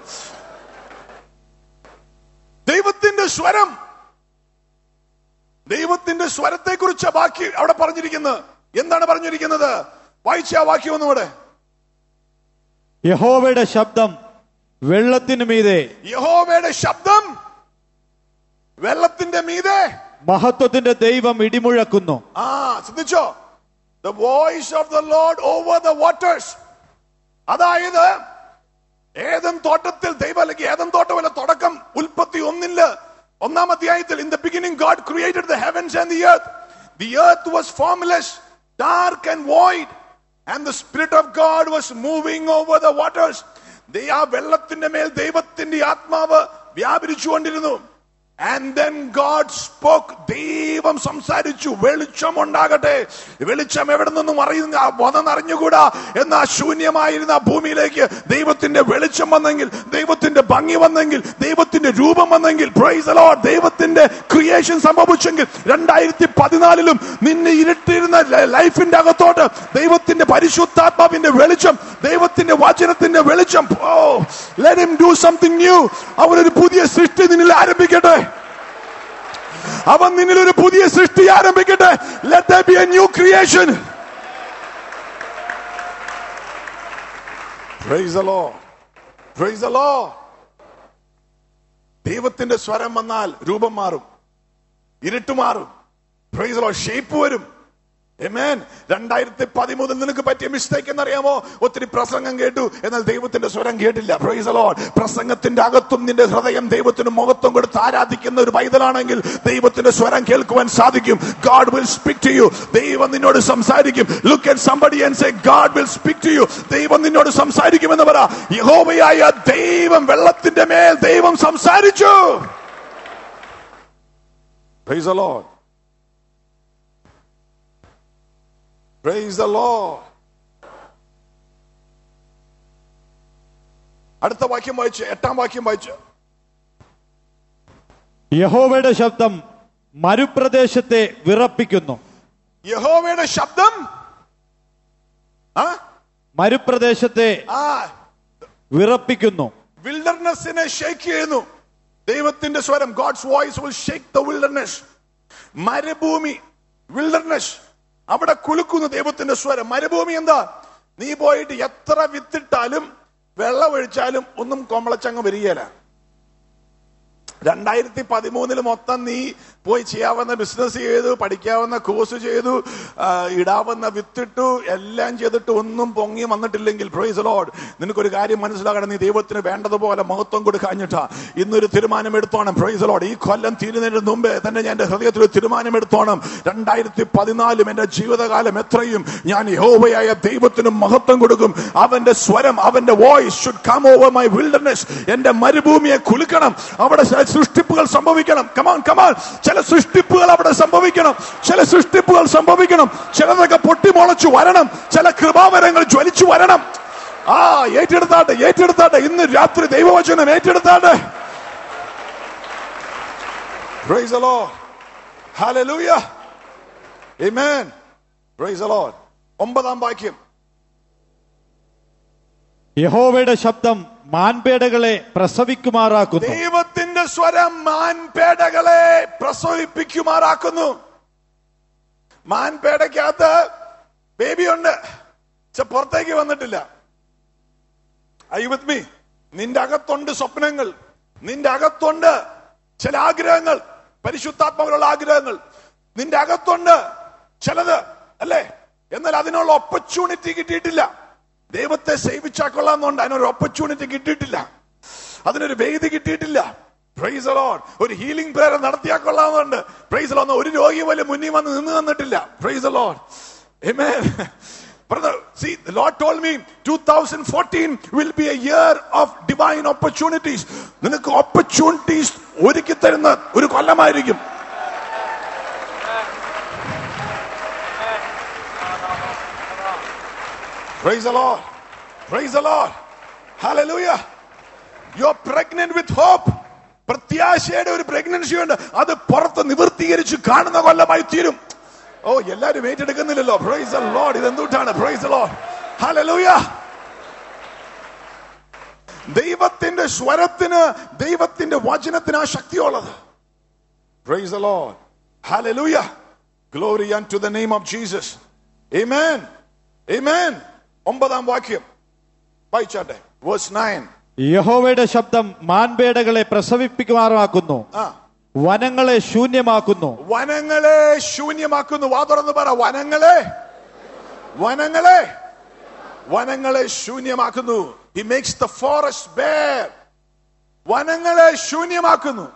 ദൈവത്തിന്റെ സ്വരം ദൈവത്തിന്റെ സ്വരത്തെ കുറിച്ച് ബാക്കി അവിടെ പറഞ്ഞിരിക്കുന്നത് എന്താണ് പറഞ്ഞിരിക്കുന്നത് വായിച്ച ആ വാക്യം ഒന്നുകൂടെ യഹോവയുടെ ശബ്ദം വെള്ളത്തിനു മീതെ യഹോവയുടെ ശബ്ദം വെള്ളത്തിന്റെ മീതെ മഹത്വത്തിന്റെ ദൈവം ഇടിമുഴക്കുന്നു ആ ശ്രദ്ധിച്ചോ the voice of the Lord over the waters അതായത് ഏതൻ തോട്ടത്തിൽ ദൈവം അല്ലെങ്കിൽ ഏതൻ തോട്ടമല്ല തുടക്കം ഉൽപ്പത്തി ഒന്നില് ഒന്നാം അധ്യായത്തിൽ in the beginning God created the heavens and the earth the earth was formless dark and void and the spirit of God was moving over the waters ആ വെള്ളത്തിന്റെ മേൽ ദൈവത്തിന്റെ ആത്മാവ് വ്യാപരിച്ചുകൊണ്ടിരുന്നു ആൻഡ് ദെൻ ഗോഡ് സ്പോക്ക് ദൈവം സംസാരിച്ചു വെളിച്ചം ഉണ്ടാകട്ടെ വെളിച്ചം എവിടെ നിന്നും അറിയുന്ന വന്നെന്നറിഞ്ഞുകൂടാ എന്ന ശൂന്യമായിരുന്ന ആ ഭൂമിയിലേക്ക് ദൈവത്തിന്റെ വെളിച്ചം വന്നെങ്കിൽ ദൈവത്തിന്റെ ഭംഗി വന്നെങ്കിൽ ദൈവത്തിന്റെ രൂപം വന്നെങ്കിൽ പ്രൈസ് ലോഡ് ദൈവത്തിന്റെ ക്രിയേഷൻ സംഭവിച്ചെങ്കിൽ രണ്ടായിരത്തി പതിനാലിലും നിന്നെ ഇരുട്ടിരുന്ന ല- ലൈഫിന്റെ അകത്തോട്ട് ദൈവത്തിന്റെ പരിശുദ്ധാത്മാവിന്റെ വെളിച്ചം ദൈവത്തിന്റെ വചനത്തിന്റെ വെളിച്ചം oh let him do something new അവനൊരു പുതിയ സൃഷ്ടി നിന്നിൽ ആരംഭിക്കട്ടെ അവൻ നിന്നിൽ ഒരു പുതിയ സൃഷ്ടി ആരംഭിക്കട്ടെ let be a new creation praise the Lord. Praise the Lord. ദൈവത്തിന്റെ സ്വരം വന്നാൽ രൂപം മാറും ഇരുട്ട് മാറും പ്രൈസ് ഷേപ്പ് വരും Amen. രണ്ടായിരത്തി പതിമൂന്നിൽ നിനക്ക് പറ്റിയ മിസ്റ്റേക്ക് എന്നറിയാമോ ഒത്തിരി പ്രസംഗം കേട്ടു എന്നാൽ ദൈവത്തിന്റെ സ്വരം കേട്ടില്ല പ്രൈസ് ലോഡ് പ്രസംഗത്തിന്റെ അകത്തും നിന്റെ ഹൃദയം ദൈവത്തിന് മുഖത്തും കൊടുത്ത് ആരാധിക്കുന്ന ഒരു പൈതലാണെങ്കിൽ ദൈവത്തിന്റെ സ്വരം കേൾക്കുവാൻ സാധിക്കും God will speak to you ദൈവം നിന്നോട് സംസാരിക്കും look at somebody and say God will speak to you ദൈവം നിന്നോട് സംസാരിക്കുമെന്ന് പറ യഹോവയായ ദൈവം വെള്ളത്തിന്റെ മേൽ ദൈവം സംസാരിച്ചു Praise the Lord. Praise the Lord. അടുത്ത വാക്യം വായിച്ച് എട്ടാം വാക്യം വായിച്ച് യഹോവയുടെ ശബ്ദം മരുപ്രദേശത്തെ വിറപ്പിക്കുന്നു യഹോവയുടെ ശബ്ദം ആ മരുപ്രദേശത്തെ ആ വിറപ്പിക്കുന്നു വിൽഡർനെസ്സിനെ ഷേക്ക് ചെയ്യുന്നു ദൈവത്തിന്റെ സ്വരം God's voice will shake the wilderness മരുഭൂമി വിൽഡർനെസ് അവിടെ കുലുക്കുന്നു ദൈവത്തിന്റെ സ്വരം മരുഭൂമി എന്താ നീ പോയിട്ട് എത്ര വിത്തിട്ടാലും വെള്ളം ഒഴിച്ചാലും ഒന്നും കൊമ്പളച്ചങ്ങ് വരികയില്ല രണ്ടായിരത്തി പതിമൂന്നില് മൊത്തം നീ പോയി ചെയ്യാവുന്ന ബിസിനസ് ചെയ്തു പഠിക്കാവുന്ന കോഴ്സ് ചെയ്തു ആ, ഇടാവുന്ന വിത്തിട്ടു എല്ലാം ചെയ്തിട്ട് ഒന്നും പൊങ്ങി വന്നിട്ടില്ലെങ്കിൽ പ്രൈസ് ലോഡ് നിനക്കൊരു കാര്യം മനസ്സിലാക്കണം നീ ദൈവത്തിന് വേണ്ടതുപോലെ മഹത്വം കൊടുക്കാഞ്ഞിട്ടാ ഇന്നൊരു തീരുമാനം എടുത്തോണം പ്രൈസ് ലോഡ് ഈ കൊല്ലം തീരുന്നതിന് മുമ്പേ തന്നെ ഞാൻ എന്റെ ഹൃദയത്തിൽ ഒരു തീരുമാനം എടുത്തോണം രണ്ടായിരത്തി പതിനാലും എന്റെ ജീവിതകാലം എത്രയും ഞാൻ യഹോവയായ ദൈവത്തിന് മഹത്വം കൊടുക്കും അവന്റെ സ്വരം അവന്റെ voice should come over my wilderness എന്റെ മരുഭൂമിയെ കുലുക്കണം അവിടെ ചില സൃഷ്ടിപ്പുകൾ സംഭവിക്കണം കമാൻ കമാൻ ചില സൃഷ്ടിപ്പുകൾ അവിടെ സംഭവിക്കണം ചില സൃഷ്ടിപ്പുകൾ സംഭവിക്കണം ചിലതൊക്കെ പൊട്ടിമുളച്ചു വരണം ചില കൃപാവരങ്ങൾ ജ്വലിച്ചു വരണം ആ ഏറ്റെടുത്താട്ടെ ഏറ്റെടുത്താട്ടെ ഇന്ന് രാത്രി ദൈവവചനം ഏറ്റെടുത്താട്ടെ Praise the Lord. Hallelujah. Amen. Praise the Lord. ഒമ്പതാം വാക്യം യഹോവയുടെ ശബ്ദം മാൻപേടകളെ പ്രസവിക്കുമാറാക്കുന്നു ദൈവത്തിന്റെ സ്വരം മാൻപേടകളെ പ്രസവിപ്പിക്കുമാറാക്കുന്നു മാൻപേടയ്ക്കകത്ത് ബേബി ഉണ്ട് പക്ഷെ പുറത്തേക്ക് വന്നിട്ടില്ല ഐ വിത്ത് മീ നിന്റെ അകത്തുണ്ട് സ്വപ്നങ്ങൾ നിന്റെ അകത്തുണ്ട് ചില ആഗ്രഹങ്ങൾ പരിശുദ്ധാത്മാവിലുള്ള ആഗ്രഹങ്ങൾ നിന്റെ അകത്തുണ്ട് ചിലത് അല്ലേ എന്നാൽ അതിനുള്ള ഓപ്പർച്യൂണിറ്റി കിട്ടിയിട്ടില്ല ദൈവത്തെ സേവിച്ചാൽ കൊള്ളാമെന്നുണ്ട് അതിനൊരു ഓപ്പർച്യൂണിറ്റി കിട്ടിയിട്ടില്ല അതിനൊരു വേദി കിട്ടിയിട്ടില്ല പ്രൈസ് ലോഡ് ഒരു ഹീലിംഗ് പ്രേയർ നടത്തിയാൽ കൊള്ളാമെന്നുണ്ട് പ്രൈസ് ലോഡ് ഒരു രോഗി പോലും മുന്നിൽ വന്ന് നിന്ന് തന്നിട്ടില്ല praise Lord Amen. Brother, see, the Lord told me 2014 will be a year of divine opportunities. നിനക്ക് opportunities ഒരുക്കി തരുന്ന ഒരു കൊല്ലമായിരിക്കും Praise the Lord. Praise the Lord. Hallelujah. You're pregnant with hope. പ്രത്യാശയുടെ ഒരു പ്രഗ്നൻസി ഉണ്ട് അത് പുറത്ത് നിവൃത്തീകരിച്ച് കാണുന്ന കൊല്ലമായി തീരും ഓ എല്ലാരും ഏറ്റെടുക്കുന്നില്ലല്ലോ പ്രൈസ് ദ ലോർഡ് ഇത് എന്തുകൊണ്ടാണ് പ്രൈസ് ദ ലോർഡ് ഹല്ലേലൂയ ദൈവത്തിന്റെ സ്വരത്തിന് ദൈവത്തിന്റെ വചനത്തിന് ആ ശക്തിയുള്ളത് praise the Lord hallelujah glory to the name of Jesus amen amen ഒമ്പതാം വാക്യം വായിച്ചാട്ടെ വേഴ്സ് 9 യഹോവയുടെ ശബ്ദം മാൻപേടകളെ പ്രസവിപ്പിക്കുമാറാക്കുന്നു ആ വനങ്ങളെ ശൂന്യമാക്കുന്നു വനങ്ങളെ ശൂന്യമാക്കുന്നു വാ തുറന്ന് പറ വനങ്ങളെ വനങ്ങളെ വനങ്ങളെ ശൂന്യമാക്കുന്നു he makes the forest bare വനങ്ങളെ ശൂന്യമാക്കുന്നു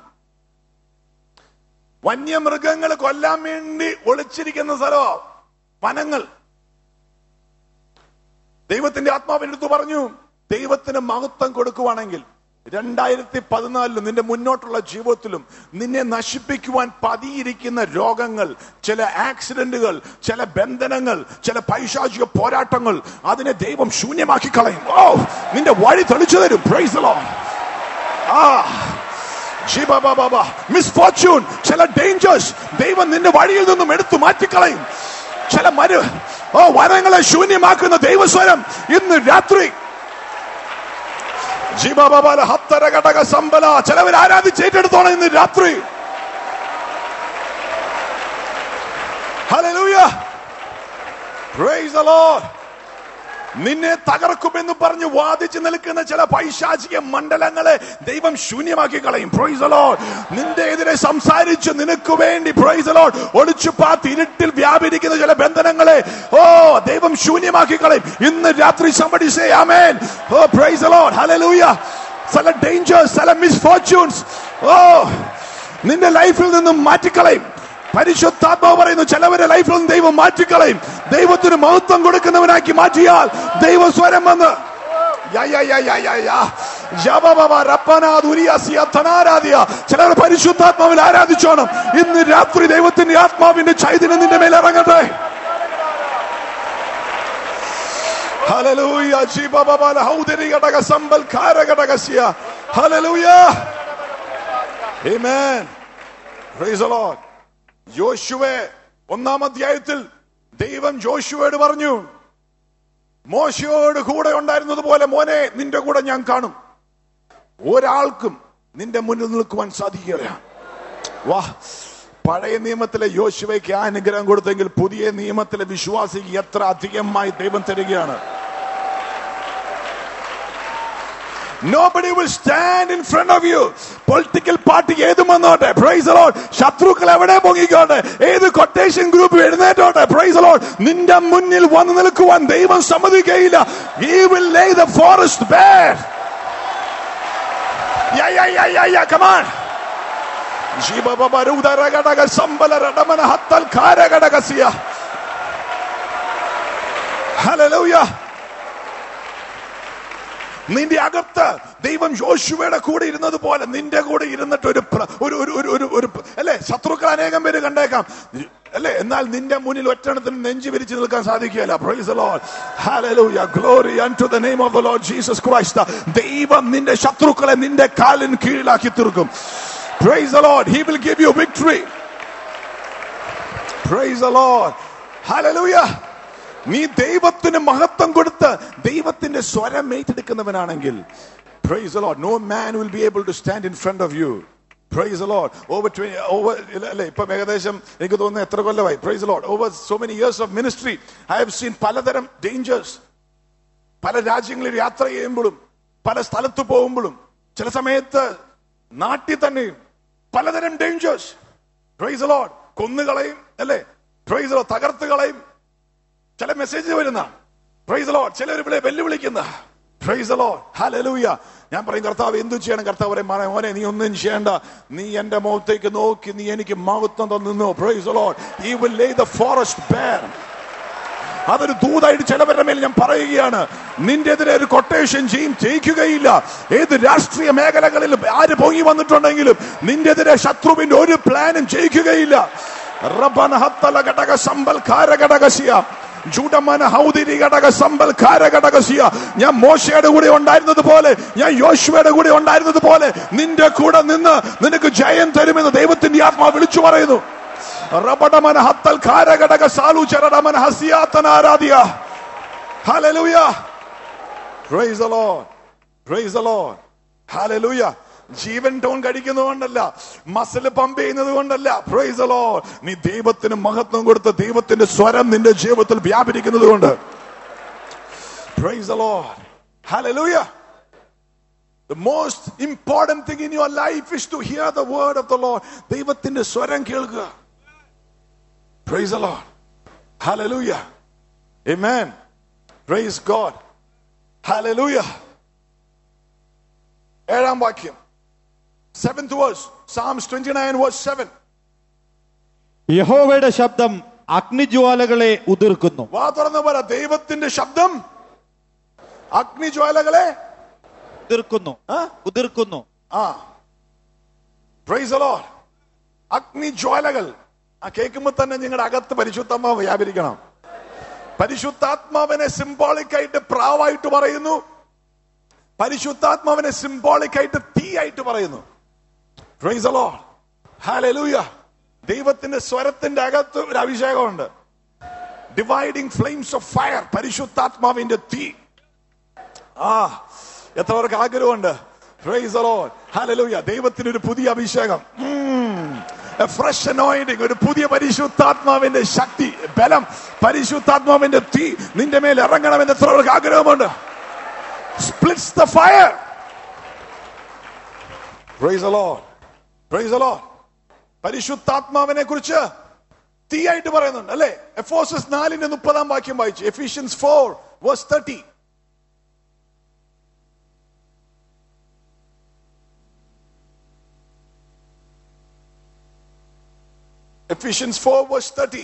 വന്യമൃഗങ്ങൾ കൊല്ലാൻ വേണ്ടി ഒളിച്ചിരിക്കുന്ന സ്ഥലമാ വനങ്ങൾ ദൈവത്തിന്റെ ആത്മാവിന്റെ അടുത്ത് പറഞ്ഞു ദൈവത്തിന് മഹത്വം കൊടുക്കുവാണെങ്കിൽ രണ്ടായിരത്തി പതിനാലിലും നിന്റെ മുന്നോട്ടുള്ള ജീവിതത്തിലും നിന്നെ നശിപ്പിക്കുവാൻ പതിയിരിക്കുന്ന രോഗങ്ങൾ ചില ആക്സിഡന്റുകൾ ചില ബന്ധനങ്ങൾ ചില പൈശാചിക പോരാട്ടങ്ങൾ അതിനെ ദൈവം ശൂന്യമാക്കി കളയും ഓ നിന്റെ വഴി തെളിച്ചു തരും പ്രൈസ് the Lord. ആ മിസ്ഫോർച്യൂൺ ചില ഡേഞ്ചേഴ്സ് ദൈവം നിന്റെ വഴിയിൽ നിന്നും എടുത്തു മാറ്റിക്കളയും ചില മരു ഓ വനങ്ങളെ ശൂന്യമാക്കുന്ന ദൈവസ്വരം ഇന്ന് രാത്രി ജീവബാബാല ഹത്തര ഘടക സമ്പല ചിലവർ ആരാധിച്ച് ഏറ്റെടുത്തോണം ഇന്ന് രാത്രി Hallelujah. Praise the Lord. നിന്നെ തകർക്കുമെന്ന് പറഞ്ഞ് വാദിച്ചു നിൽക്കുന്ന ചില പൈശാചിക മണ്ഡലങ്ങളെ ദൈവം ശൂന്യമാക്കി കളയും പ്രൈസ് ലോഡ് നിന്റെ എതിരെ സംസാരിച്ച് നിനക്ക് വേണ്ടി പ്രൈസ് ലോഡ് ഒളിച്ചു പാത്ത് ഇരുട്ടിൽ വ്യാപരിക്കുന്ന ചില ബന്ധനങ്ങളെ ഓ ദൈവം ശൂന്യമാക്കി കളയും ഇന്ന് രാത്രി somebody say amen oh praise Lord hallelujah ചില ഡേഞ്ചേഴ്സ് ചില മിസ്ഫോർച്യൂൺസ് ഓ നിന്റെ ലൈഫിൽ നിന്നും മാറ്റിക്കളയും പരിശുദ്ധാത്മാവ് പറയുന്നു ചിലവരെ ലൈഫിൽ നിന്ന് ദൈവം മാറ്റിക്കളയും ദൈവത്തിന് മഹത്വം കൊടുക്കുന്നവനാക്കി മാറ്റിയാൽ ദൈവസ്വരം വന്ന് യാ, യാ, യാ, യാ, യാ, യാ. ജപബബ, റബ്ബന, ദുരിയാസിയ, ധനാരാധിയ. ചിലർ പരിശുദ്ധാത്മാവിൽ ആരാധിച്ചോണം ഇന്ന് രാത്രി ദൈവത്തിന്റെ ആത്മാവിന്റെ ചൈതന്യം നിന്റെ മേൽ ഇറങ്ങട്ടെ ഹല്ലേലൂയ ജീബബബ, ലഹൗദരി ഘടക സമ്പൽ ഖാര ഘടകസ്യ. Hallelujah Amen. Praise the Lord. യോശുവെ ഒന്നാം അധ്യായത്തിൽ ദൈവം ജോഷുവയോട് പറഞ്ഞു മോശയോട് കൂടെ ഉണ്ടായിരുന്നത് പോലെ മോനെ നിന്റെ കൂടെ ഞാൻ കാണും ഒരാൾക്കും നിന്റെ മുന്നിൽ നിൽക്കുവാൻ സാധിക്കുകയില്ല വാ പഴയ നിയമത്തിലെ യോശുവയ്ക്ക് ആ അനുഗ്രഹം കൊടുത്തെങ്കിൽ പുതിയ നിയമത്തിലെ വിശ്വാസിക്ക് എത്ര അധികമായി ദൈവം തരികയാണ് Nobody will stand in front of you. Political party ഏതും വന്നോട്ടെ പ്രൈസ് ലോഡ് ശത്രുക്കൾ എവിടെ പൊങ്ങിക്കോട്ടെ ഏത് കൊട്ടേഷൻ ഗ്രൂപ്പ് എഴുന്നേറ്റോട്ടെ പ്രൈസ് ലോഡ് നിന്റെ മുന്നിൽ വന്നു നിൽക്കുവാൻ ദൈവം സമ്മതിക്കയില്ല He will lay the forest bare. Yeah, yeah, yeah, yeah, yeah, come on. ജീവബരുദരഘടക സമ്പലരടമന ഹത്തൽ കാരഘടകസിയ Hallelujah. നിന്റെ അകത്ത് ദൈവം യോശുവയുടെ കൂടെ ഇരുന്നത് പോലെ നിന്റെ കൂടെ ഇരുന്നിട്ട് ഒരു പ്ര- ഒരു ഒരു ഒരു ഒരു ഒരു അല്ലെ ശത്രുക്കൾ അനേകം പേര് കണ്ടേക്കാം അല്ലെ എന്നാൽ നിന്റെ മുന്നിൽ ഒറ്റണത്തിന് നെഞ്ചു വിരിച്ചു നിൽക്കാൻ സാധിക്കുകയില്ല praise the Lord hallelujah glory unto the name of the Lord Jesus Christ ദൈവം നിന്റെ ശത്രുക്കളെ നിന്റെ കാലിന് കീഴിലാക്കി തീർക്കും praise the Lord he will give you victory praise the Lord hallelujah നീ ദൈവത്തിന് മഹത്വം കൊടുത്ത് ദൈവത്തിന്റെ സ്വരം ഏറ്റെടുക്കുന്നവനാണെങ്കിൽ praise the Lord no man will be able to stand in front of you praise the Lord over 20 over അല്ലേ ഇപ്പം ഏകദേശം എനിക്ക് തോന്നുന്നു എത്ര കൊല്ലമായി praise the Lord over so many years of ministry I have seen പലതരം dangers പല രാജ്യങ്ങളിൽ യാത്ര ചെയ്യുമ്പോഴും പല സ്ഥലത്ത് പോകുമ്പോഴും ചില സമയത്ത് നാട്ടിൽ തന്നെയും പലതരം ഡേഞ്ചേഴ്സ് പ്രൈസ് ലോഡ് കൊന്നുകളയും അല്ലേ പ്രൈസ് ലോ തകർത്ത് കളയും ചില മെസ്സേജ് വരുന്ന പ്രൈസ് ലോഡ് ചിലർ ഇവിടെ വെല്ലുവിളിക്കുന്ന പ്രൈസ് ലോഡ് ഹല്ലേലൂയ ഞാൻ പറയും കർത്താവ് എന്തു ചെയ്യണം കർത്താവ് പറയും "മോനെ, മോനെ നീ ഒന്നും ചെയ്യണ്ട നീ എന്റെ മുഖത്തേക്ക് നോക്കി നീ എനിക്ക് മഹത്വം തന്നു praise Lord he will lay the forest bare അതൊരു ദൂതായിട്ട് ചിലവരുടെ മേൽ ഞാൻ പറയുകയാണ് നിന്റെ എതിരെ ഒരു കൊട്ടേഷൻ ചെയ്യും ജയിക്കുകയില്ല ഏത് രാഷ്ട്രീയ മേഖലകളിൽ ആര് പൊങ്ങി വന്നിട്ടുണ്ടെങ്കിലും നിന്റെ എതിരെ ശത്രുവിന്റെ ഒരു പ്ലാനും ജയിക്കുകയില്ല റബ്ബന ഹത്തല ഘടക സമ്പൽ കാര ഘടകസിയ ജൂഡമന ഹൗദിരി ഘടക സമ്പൽ കാര ഘടകസിയ ഞാൻ മോശയുടെ കൂടെ ഉണ്ടായിരുന്നത് പോലെ ഞാൻ യോശുവയുടെ കൂടെ ഉണ്ടായിരുന്നത് പോലെ നിന്റെ കൂടെ നിന്ന് നിനക്ക് ജയം തരുമെന്ന് ദൈവത്തിന്റെ ആത്മാവ് വിളിച്ചു പറയുന്നു റബടമന ഹത്തൽ കാരഘടക സാലു ചരടമന ഹസിയാത്തനാരാധ്യ hallelujah praise the Lord praise the Lord hallelujah Jeevan Tone കഴിക്കുന്നതുകൊണ്ടല്ല മസിൽ പമ്പ് ചെയ്യുന്നത് കൊണ്ടല്ല പ്രൈസ് ദി ലോർഡ് നീ ദൈവത്തിന് മഹത്വം കൊടുത്ത് ദൈവത്തിന്റെ സ്വരം നിന്റെ ജീവിതത്തിൽ വ്യാപരിക്കുന്നത് കൊണ്ട് praise the Lord hallelujah The most important thing in your life is to hear the word of the Lord. ദൈവത്തിന്റെ സ്വരം കേൾക്കുക Praise the Lord. Hallelujah. Amen. Praise God. Hallelujah. ഏഴാം വാക്യം സെവൻത് വേഴ്സ് Psalms 29 verse 7 യഹോവയുടെ ശബ്ദം അഗ്നിജ്വാലകളെ ഉതിർക്കുന്നു വാ തുറന്ന് പറ ദൈവത്തിന്റെ ശബ്ദം അഗ്നിജ്വാലകളെ ഉതിർക്കുന്നു ആ? ഉതിർക്കുന്നു ആ പ്രൈസ് ലോഡ് അഗ്നിജ്വാലകൾ ആ കേൾക്കുമ്പോ തന്നെ നിങ്ങളുടെ അകത്ത് പരിശുദ്ധാത്മാവ് വ്യാപരിക്കണം പരിശുദ്ധാത്മാവിനെ സിംബോളിക് ആയിട്ട് പ്രാവായിട്ട് പറയുന്നു പരിശുദ്ധാത്മാവിനെ സിംബോളിക് ആയിട്ട് തീ ആയിട്ട് പറയുന്നു പ്രൈസ് ലോഡ് ഹാലൂയ ദൈവത്തിന്റെ സ്വരത്തിന്റെ അകത്ത് ഒരു അഭിഷേകമുണ്ട് ഡിവൈഡിങ് ഫ്ലെയിംസ് ഓഫ് ഫയർ പരിശുദ്ധാത്മാവിന്റെ തീ ആ എത്ര പേർക്ക് ആഗ്രഹമുണ്ട് പ്രൈസ് the Lord. Hallelujah. ദൈവത്തിന് ഒരു പുതിയ അഭിഷേകം ഫ്രഷ് അനോയിന്റിങ് ഒരു പുതിയ പരിശുദ്ധാത്മാവിന്റെ ശക്തി ബലം പരിശുദ്ധാത്മാവിന്റെ തീ നിന്റെ മേൽ ഇറങ്ങണമെന്ന് എത്ര പേർക്ക് ആഗ്രഹമുണ്ട് splits the fire praise the Lord. Praise the Lord. പരിശുദ്ധാത്മാവിനെ കുറിച്ച് തീയായിട്ട് പറയുന്നുണ്ട് അല്ലെ എഫോസസ് നാലിന്റെ മുപ്പതാം വാക്യം വായിച്ചു Ephesians four verse thirty Ephesians 4 verse 30.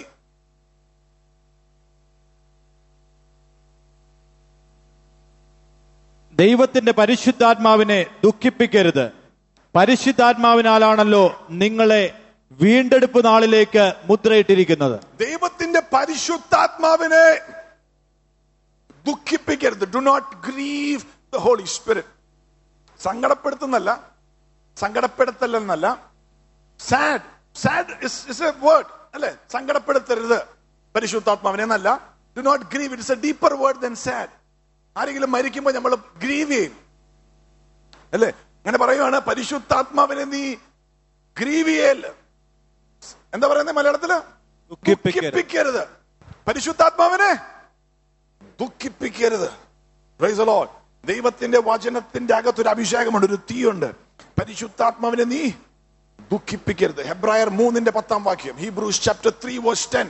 ദൈവത്തിന്റെ പരിശുദ്ധാത്മാവിനെ ദുഃഖിപ്പിക്കരുത് പരിശുദ്ധാത്മാവിനാലാണല്ലോ നിങ്ങളെ വീണ്ടെടുപ്പ് നാളിലേക്ക് മുദ്രയിട്ടിരിക്കുന്നത് ദൈവത്തിന്റെ പരിശുദ്ധാത്മാവിനെ ദുഃഖിപ്പിക്കരുത് do not grieve the Holy Spirit സങ്കടപ്പെടുത്തുന്നല്ല സങ്കടപ്പെടുത്തല്ലെന്നല്ല sad sad is a word അല്ലെ സങ്കടപ്പെടുത്തരുത് പരിശുദ്ധാത്മാവിനെ എന്നല്ല do not grieve it's a deeper word than sad ആരെങ്കിലും മരിക്കുമ്പോൾ നമ്മൾ ഗ്രീവ് ചെയ്യും അല്ലേ അങ്ങനെ പറയുവാണ് പരിശുദ്ധാത്മാവിനെ നീ ഗ്രീവ് ചെയ്യല്ല എന്താ പറയുന്നത് മലയാളത്തില് ദുഃഖിപ്പിക്കരുത്. ദുഃഖിപ്പിക്കരുത് പരിശുദ്ധാത്മാവിനെ ദുഃഖിപ്പിക്കരുത് Praise the Lord. ദൈവത്തിന്റെ വചനത്തിന്റെ അകത്തൊരു അഭിഷേകമുണ്ട് ഒരു തീയുണ്ട് പരിശുദ്ധാത്മാവിനെ നീ ദുഃഖിപ്പിക്കരുത് ഹെബ്രായർ മൂന്നിന്റെ പത്താം വാക്യം Hebrews chapter three verse ten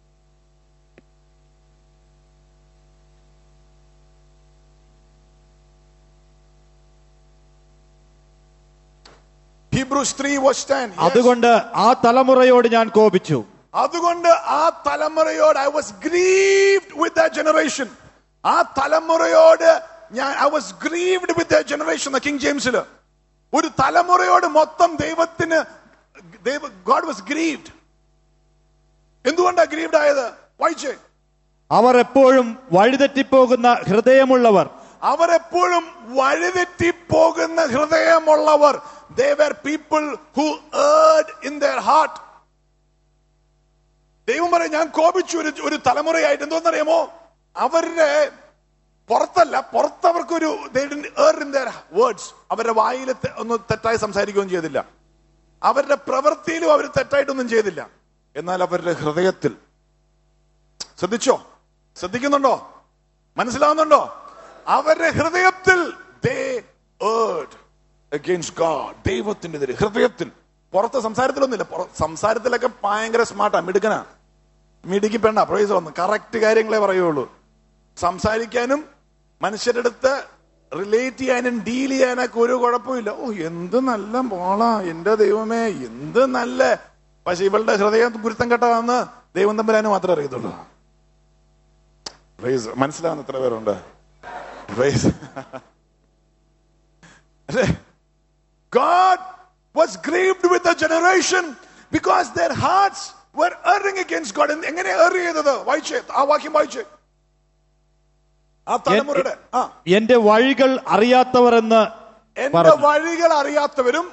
Hebrews three verse ten അതുകൊണ്ട് ആ തലമുറയോട് ഞാൻ കോപിച്ചു അതുകൊണ്ട് ആ തലമുറയോട് I was grieved with the generation ആ തലമുറയോട് ഞാൻ I was grieved with the generation King ജെയിംസിൽ ഒരു തലമുറയോട് മൊത്തം ദൈവത്തിന് ഗോഡ് വാസ് ഗ്രീവ്ഡ് എന്തുകൊണ്ടാ ഗ്രീവ്ഡ് ആയത് വായിച്ചേ അവർ എപ്പോഴും വഴിതെറ്റിപ്പോകുന്ന ഹൃദയമുള്ളവർ അവരെപ്പോഴും വഴിതെറ്റിപ്പോകുന്ന ഹൃദയമുള്ളവർ they were people who erred in their heart ദൈവം പറയും ഞാൻ കോപിച്ചു ഒരു ഒരു തലമുറയായിട്ട് എന്തോന്നറിയാമോ അവരുടെ പുറത്തല്ല പുറത്തവർക്കൊരു വേർഡ്സ് അവരുടെ വായിൽ ഒന്നും തെറ്റായി സംസാരിക്കുകയും ചെയ്തില്ല അവരുടെ പ്രവൃത്തിയിലും അവർ തെറ്റായിട്ടൊന്നും ചെയ്തില്ല എന്നാൽ അവരുടെ ഹൃദയത്തിൽ ശ്രദ്ധിച്ചോ ശ്രദ്ധിക്കുന്നുണ്ടോ മനസ്സിലാവുന്നുണ്ടോ അവരുടെ ഹൃദയത്തിൽ ദേ ഏർഡ് അഗെയിൻസ്റ്റ് ഗാഡ് ദൈവത്തിനെതിരെ ഹൃദയത്തിൽ പുറത്ത് സംസാരത്തിലൊന്നുമില്ല പുറ- സംസാരത്തിലൊക്കെ ഭയങ്കര സ്മാർട്ടാ മിടുക്കനാ മിടുക്കി പെണ്ണ പ്രൈസ് വന്നു കറക്റ്റ് കാര്യങ്ങളെ പറയുള്ളൂ സംസാരിക്കാനും മനുഷ്യരുടെ അടുത്ത് റിലേറ്റ് ചെയ്യാനും ഡീൽ ചെയ്യാനൊക്കെ ഒരു കുഴപ്പമില്ല ഓ എന്ത് നല്ല മോളാ എന്റെ ദൈവമേ എന്ത് നല്ല പക്ഷെ ഇവളുടെ ഹൃദയം ഗുരുത്തം കെട്ടതാന്ന് ദൈവം തമ്പുരാന് മാത്രമേ അറിയത്തുള്ളൂ പ്രൈസ് മനസ്സിലാവുന്ന എത്ര പേരുണ്ട് പ്രൈസ് അല്ലേ God was grieved with the generation because their hearts were erring against God. എന്ത്- എങ്ങനെ err ചെയ്തത് വായിച്ചേ ആ വാക്യം വായിച്ചേ ആ തലമുറയുടെ ആ എന്റെ വഴികൾ അറിയാത്തവരെന്ന് എന്റെ പറഞ്ഞു. വഴികൾ അറിയാത്തവരും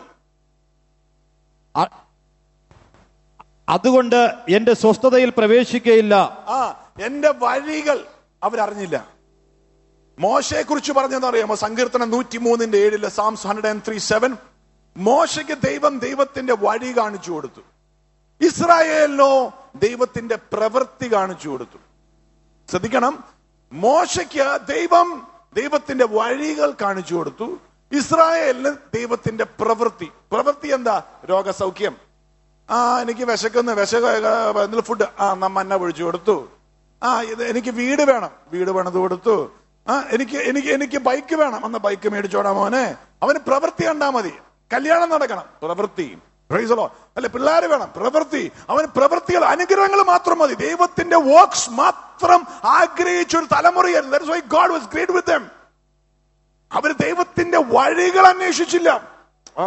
അ- അതുകൊണ്ട് എന്റെ സ്വസ്ഥതയിൽ പ്രവേശിക്കയില്ല ആ എന്റെ വഴികൾ അവരറിഞ്ഞില്ല മോശയെ കുറിച്ച് പറഞ്ഞെന്ന് അറിയാമോ സങ്കീർത്തനം നൂറ്റി മൂന്നിന്റെ ഏഴില് Psalms hundred and three seven മോശയ്ക്ക് ദൈവം ദൈവത്തിന്റെ വഴി കാണിച്ചു കൊടുത്തു ഇസ്രായേലിനോ ദൈവത്തിന്റെ പ്രവൃത്തി കാണിച്ചു കൊടുത്തു ശ്രദ്ധിക്കണം മോശയ്ക്ക് ദൈവം ദൈവത്തിന്റെ വഴികൾ കാണിച്ചു കൊടുത്തു ഇസ്രായേലിന് ദൈവത്തിന്റെ പ്രവൃത്തി പ്രവൃത്തി എന്താ രോഗസൗഖ്യം ആ എനിക്ക് വിശക്കുന്ന വിശ ഫുഡ് ആ നമ്മ മന്ന പൊഴിച്ചു കൊടുത്തു ആ ഇത് എനിക്ക് വീട് വേണം വീട് പണിത് കൊടുത്തു ആ എനിക്ക് എനിക്ക് എനിക്ക് ബൈക്ക് വേണം അന്ന് ബൈക്ക് മേടിച്ചോടാ മോനെ അവന് പ്രവൃത്തി കണ്ടാ മതി കല്യാണം നടക്കണം പ്രവൃത്തി Praise the Lord. അല്ലെ പിള്ളേര് വേണം പ്രവൃത്തി അവന് പ്രവൃത്തികൾ അനുഗ്രഹങ്ങൾ മാത്രം മതി ദൈവത്തിന്റെ വർക്ക്സ് മാത്രം ആഗ്രഹിച്ച ഒരു തലമുറയായിരുന്നു That is why God was great with them. അവര് ദൈവത്തിന്റെ വഴികൾ അന്വേഷിച്ചില്ല ആ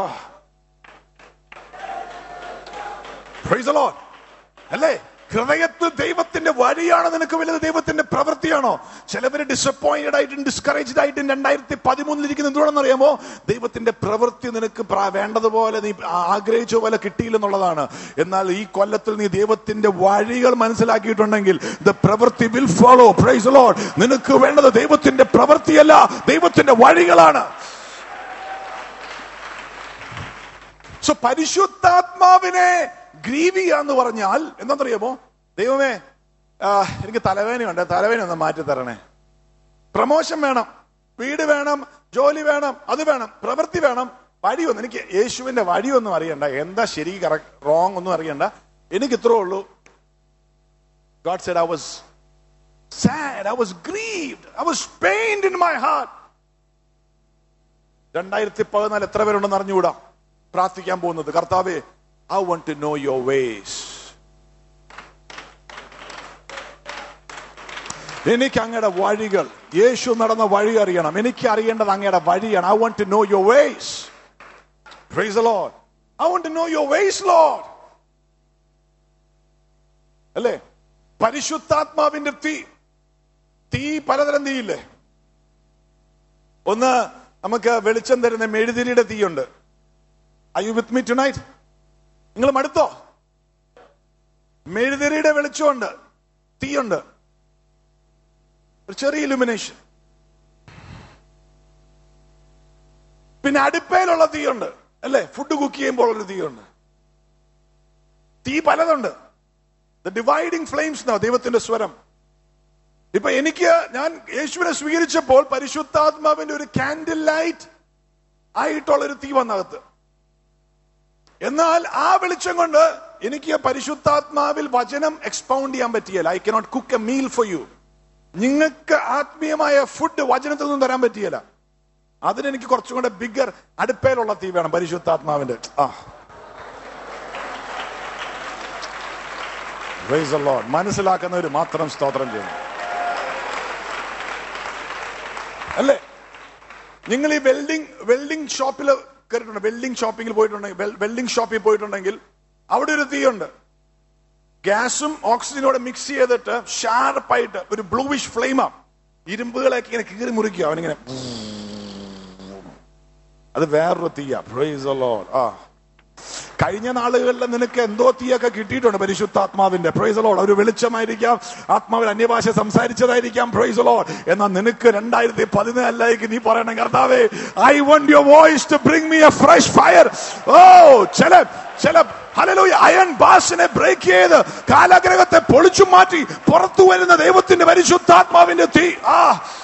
Praise the Lord. അല്ലേ ഹൃദയത്തിൽ ദൈവത്തിന്റെ വഴിയാണ് നിനക്ക് വലുത് ദൈവത്തിന്റെ പ്രവൃത്തിയാണോ ചിലവര് ഡിസപ്പോയിന്റഡ് ആയിട്ടും ഡിസ്കറേജ്ഡ് ആയിട്ടും രണ്ടായിരത്തി പതിമൂന്നിൽ ഇരിക്കുന്ന എന്തുകൊണ്ടെന്ന് അറിയാമോ ദൈവത്തിന്റെ പ്രവൃത്തി നിനക്ക് പ്ര- വേണ്ടതുപോലെ നീ ആഗ്രഹിച്ച പോലെ കിട്ടിയില്ലെന്നുള്ളതാണ് എന്നാൽ ഈ കൊല്ലത്തിൽ നീ ദൈവത്തിന്റെ വഴികൾ മനസ്സിലാക്കിയിട്ടുണ്ടെങ്കിൽ ദ പ്രവൃത്തി വിൽ ഫോളോ പ്രൈസ് ലോഡ് നിനക്ക് വേണ്ടത് ദൈവത്തിന്റെ പ്രവൃത്തിയല്ല ദൈവത്തിന്റെ വഴികളാണ് സോ പരിശുദ്ധാത്മാവിനെ ഗ്രീവ് ചെയ്യാന്ന് പറഞ്ഞാൽ എന്താണെന്നറിയാമോ ദൈവമേ ആ, എനിക്ക് തലവേനയുണ്ട് തലവേന ഒന്ന് മാറ്റി തരണേ പ്രമോഷൻ വേണം വീട് വേണം ജോലി വേണം അത് വേണം പ്രവൃത്തി വേണം വഴിയൊന്നും എനിക്ക് യേശുവിന്റെ വഴിയൊന്നും അറിയണ്ട എന്താ ശരി കറക്റ്റ് റോങ് ഒന്നും അറിയണ്ട എനിക്ക് ഇത്രേ ഉള്ളൂ God said, I was sad, I was grieved, I was pained in my heart. രണ്ടായിരത്തി പതിനാല് എത്ര പേരുണ്ടെന്ന് അറിഞ്ഞുകൂടാ പ്രാർത്ഥിക്കാൻ പോകുന്നത് കർത്താവേ I want to know your ways എനിക്ക് അങ്ങയുടെ വഴികൾ യേശു നടന്ന വഴി അറിയണം എനിക്ക് അറിയേണ്ടത് അങ്ങയുടെ വഴിയാണ് I want to know your ways praise lord I want to know your ways lord അല്ലേ പരിശുദ്ധാത്മാവിന്റെ തീ തീ പലതരം തീയില്ലേ ഒന്ന് നമുക്ക് വെളിച്ചം തരുന്ന മെഴുതിരിയുടെ തീയുണ്ട് I you with me tonight നിങ്ങൾ മടുത്തോ മെഴുതിരിയുടെ വെളിച്ചമുണ്ട് തീയുണ്ട് ഒരു ചെറിയ ഇലുമിനേഷൻ പിന്നെ അടുപ്പയിലുള്ള തീയുണ്ട് അല്ലേ ഫുഡ് കുക്ക് ചെയ്യുമ്പോൾ ഒരു തീയുണ്ട് തീ പലതുണ്ട് ദ ഡിവൈഡിങ് ഫ്ലെയിംസ് ദൈവത്തിന്റെ സ്വരം ഇപ്പൊ എനിക്ക് ഞാൻ യേശുവിനെ സ്വീകരിച്ചപ്പോൾ പരിശുദ്ധാത്മാവിന്റെ ഒരു കാൻഡിൽ ലൈറ്റ് ആയിട്ടുള്ള ഒരു തീ വന്നകത്ത് എന്നാൽ ആ വെളിച്ചം കൊണ്ട് എനിക്ക് പരിശുദ്ധാത്മാവിൽ വചനം എക്സ്പൗണ്ട് ചെയ്യാൻ പറ്റിയല്ല I cannot cook a meal for you നിങ്ങൾക്ക് ആത്മീയമായ ഫുഡ് വചനത്തിൽ നിന്നും തരാൻ പറ്റിയല്ല അതിനെനിക്ക് കുറച്ചും കൂടെ ബിഗർ അടുപ്പയിലുള്ള തീ വേണം പരിശുദ്ധാത്മാവിന്റെ ആ Praise the Lord. മനസ്സിലാക്കുന്നവർ മാത്രം സ്തോത്രം ചെയ്യുന്നു അല്ലേ നിങ്ങൾ ഈ വെൽഡിംഗ് വെൽഡിംഗ് ഷോപ്പിൽ കയറിയിട്ടുണ്ട് വെൽഡിംഗ് ഷോപ്പിംഗിൽ പോയിട്ടുണ്ടെങ്കിൽ വെൽഡിംഗ് ഷോപ്പിൽ പോയിട്ടുണ്ടെങ്കിൽ അവിടെ ഒരു തീയുണ്ട് ഗ്യാസും ഓക്സിജനോടെ മിക്സ് ചെയ്തിട്ട് ഷാർപ്പായിട്ട് ഒരു ബ്ലൂവിഷ് ഫ്ലെയിമാ ഇരുമ്പുകളൊക്കെ ഇങ്ങനെ കീറി മുറിക്കുക അവനിങ്ങനെ അത് വേറൊരു തീയ പ്രൈസ് ലോഡ് ആ കഴിഞ്ഞ നാളുകളിൽ നിനക്ക് എന്തോ തീയൊക്കെ കിട്ടിയിട്ടുണ്ട് പരിശുദ്ധാത്മാവിന്റെ പ്രൈസ് ലോഡ് ഒരു വെളിച്ചമായിരിക്കാം ആത്മാവിൽ അന്യഭാഷ സംസാരിച്ചതായിരിക്കാം പ്രൈസ് ലോഡ് എന്നാൽ നിനക്ക് രണ്ടായിരത്തി പതിനാലിലേക്ക് നീ പറയണം കർത്താവേ I want your voice to bring me a fresh fire oh ചില ചില ഹലലൂയ അയൺ ബാസിനെ ബ്രേക്ക് ചെയ്ത് കാലാഗ്രഹത്തെ പൊളിച്ചു മാറ്റി പുറത്തു വരുന്ന ദൈവത്തിന്റെ പരിശുദ്ധാത്മാവിന്റെ തീ ആ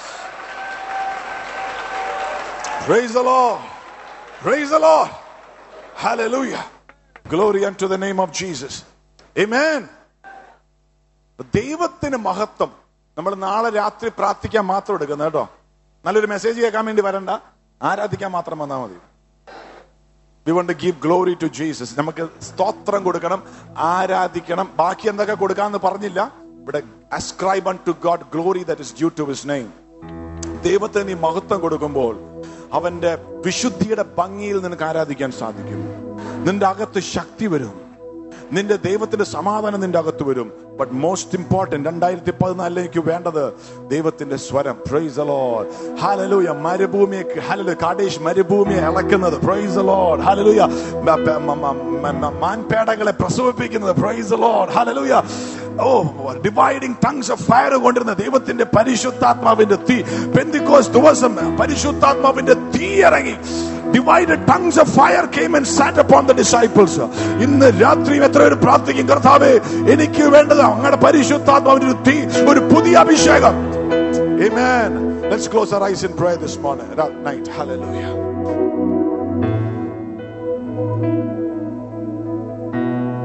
Praise the Lord. Praise the Lord. Hallelujah. Glory unto the name of Jesus. Amen. ദൈവത്തിന് മഹത്വം നമ്മൾ നാളെ രാത്രി പ്രാർത്ഥിക്കാൻ മാത്രം എടുക്കുന്നത് കേട്ടോ നല്ലൊരു മെസ്സേജ് കേൾക്കാൻ വേണ്ടി വരണ്ട ആരാധിക്കാൻ മാത്രം വന്നാൽ മതി വി വണ്ട് ഗീവ് ഗ്ലോറി ടു ജീസസ് നമുക്ക് സ്തോത്രം കൊടുക്കണം ആരാധിക്കണം ബാക്കി എന്തൊക്കെ കൊടുക്കാന്ന് പറഞ്ഞില്ല ഇവിടെ ascribe unto God glory that is due to his name ദൈവത്തിന് നീ മഹത്വം കൊടുക്കുമ്പോൾ അവന്റെ വിശുദ്ധിയുടെ ഭംഗിയിൽ നിനക്ക് ആരാധിക്കാൻ സാധിക്കും നിന്റെ അകത്ത് ശക്തി വരും നിന്റെ ദൈവത്തിന്റെ സമാധാനം നിന്റെ അകത്ത് വരും ബട്ട് മോസ്റ്റ് ഇമ്പോർട്ടന്റ് രണ്ടായിരത്തി പതിനാലിലേക്ക് വേണ്ടത് ദൈവത്തിന്റെ സ്വരം പ്രൈസ് ലോഡ് ഹാലലൂയ മരുഭൂമിയെ ഹലലു കാടേഷ് മരുഭൂമിയെ ഇളക്കുന്നത് പ്രൈസ് ലോഡ് ഹലലൂയ മാൻപേടകളെ പ്രസവിപ്പിക്കുന്നത് praise load hallelujah oh dividing tongues of fire കൊണ്ടിരുന്ന ദൈവത്തിന്റെ പരിശുദ്ധാത്മാവിന്റെ തീ പെന്തിക്കോസ് ദിവസം പരിശുദ്ധാത്മാവിന്റെ തീ ഇറങ്ങി divided tongues of fire came and sat upon the disciples ഇന്ന് രാത്രിയും എത്ര പേര് പ്രാർത്ഥിക്കും കർത്താവേ എനിക്ക് വേണ്ടത് അങ്ങയുടെ പരിശുദ്ധാത്മാവിന്റെ ഒരു തീ ഒരു പുതിയ അഭിഷേകം Amen. Let's close our eyes in prayer this morning, night. Hallelujah.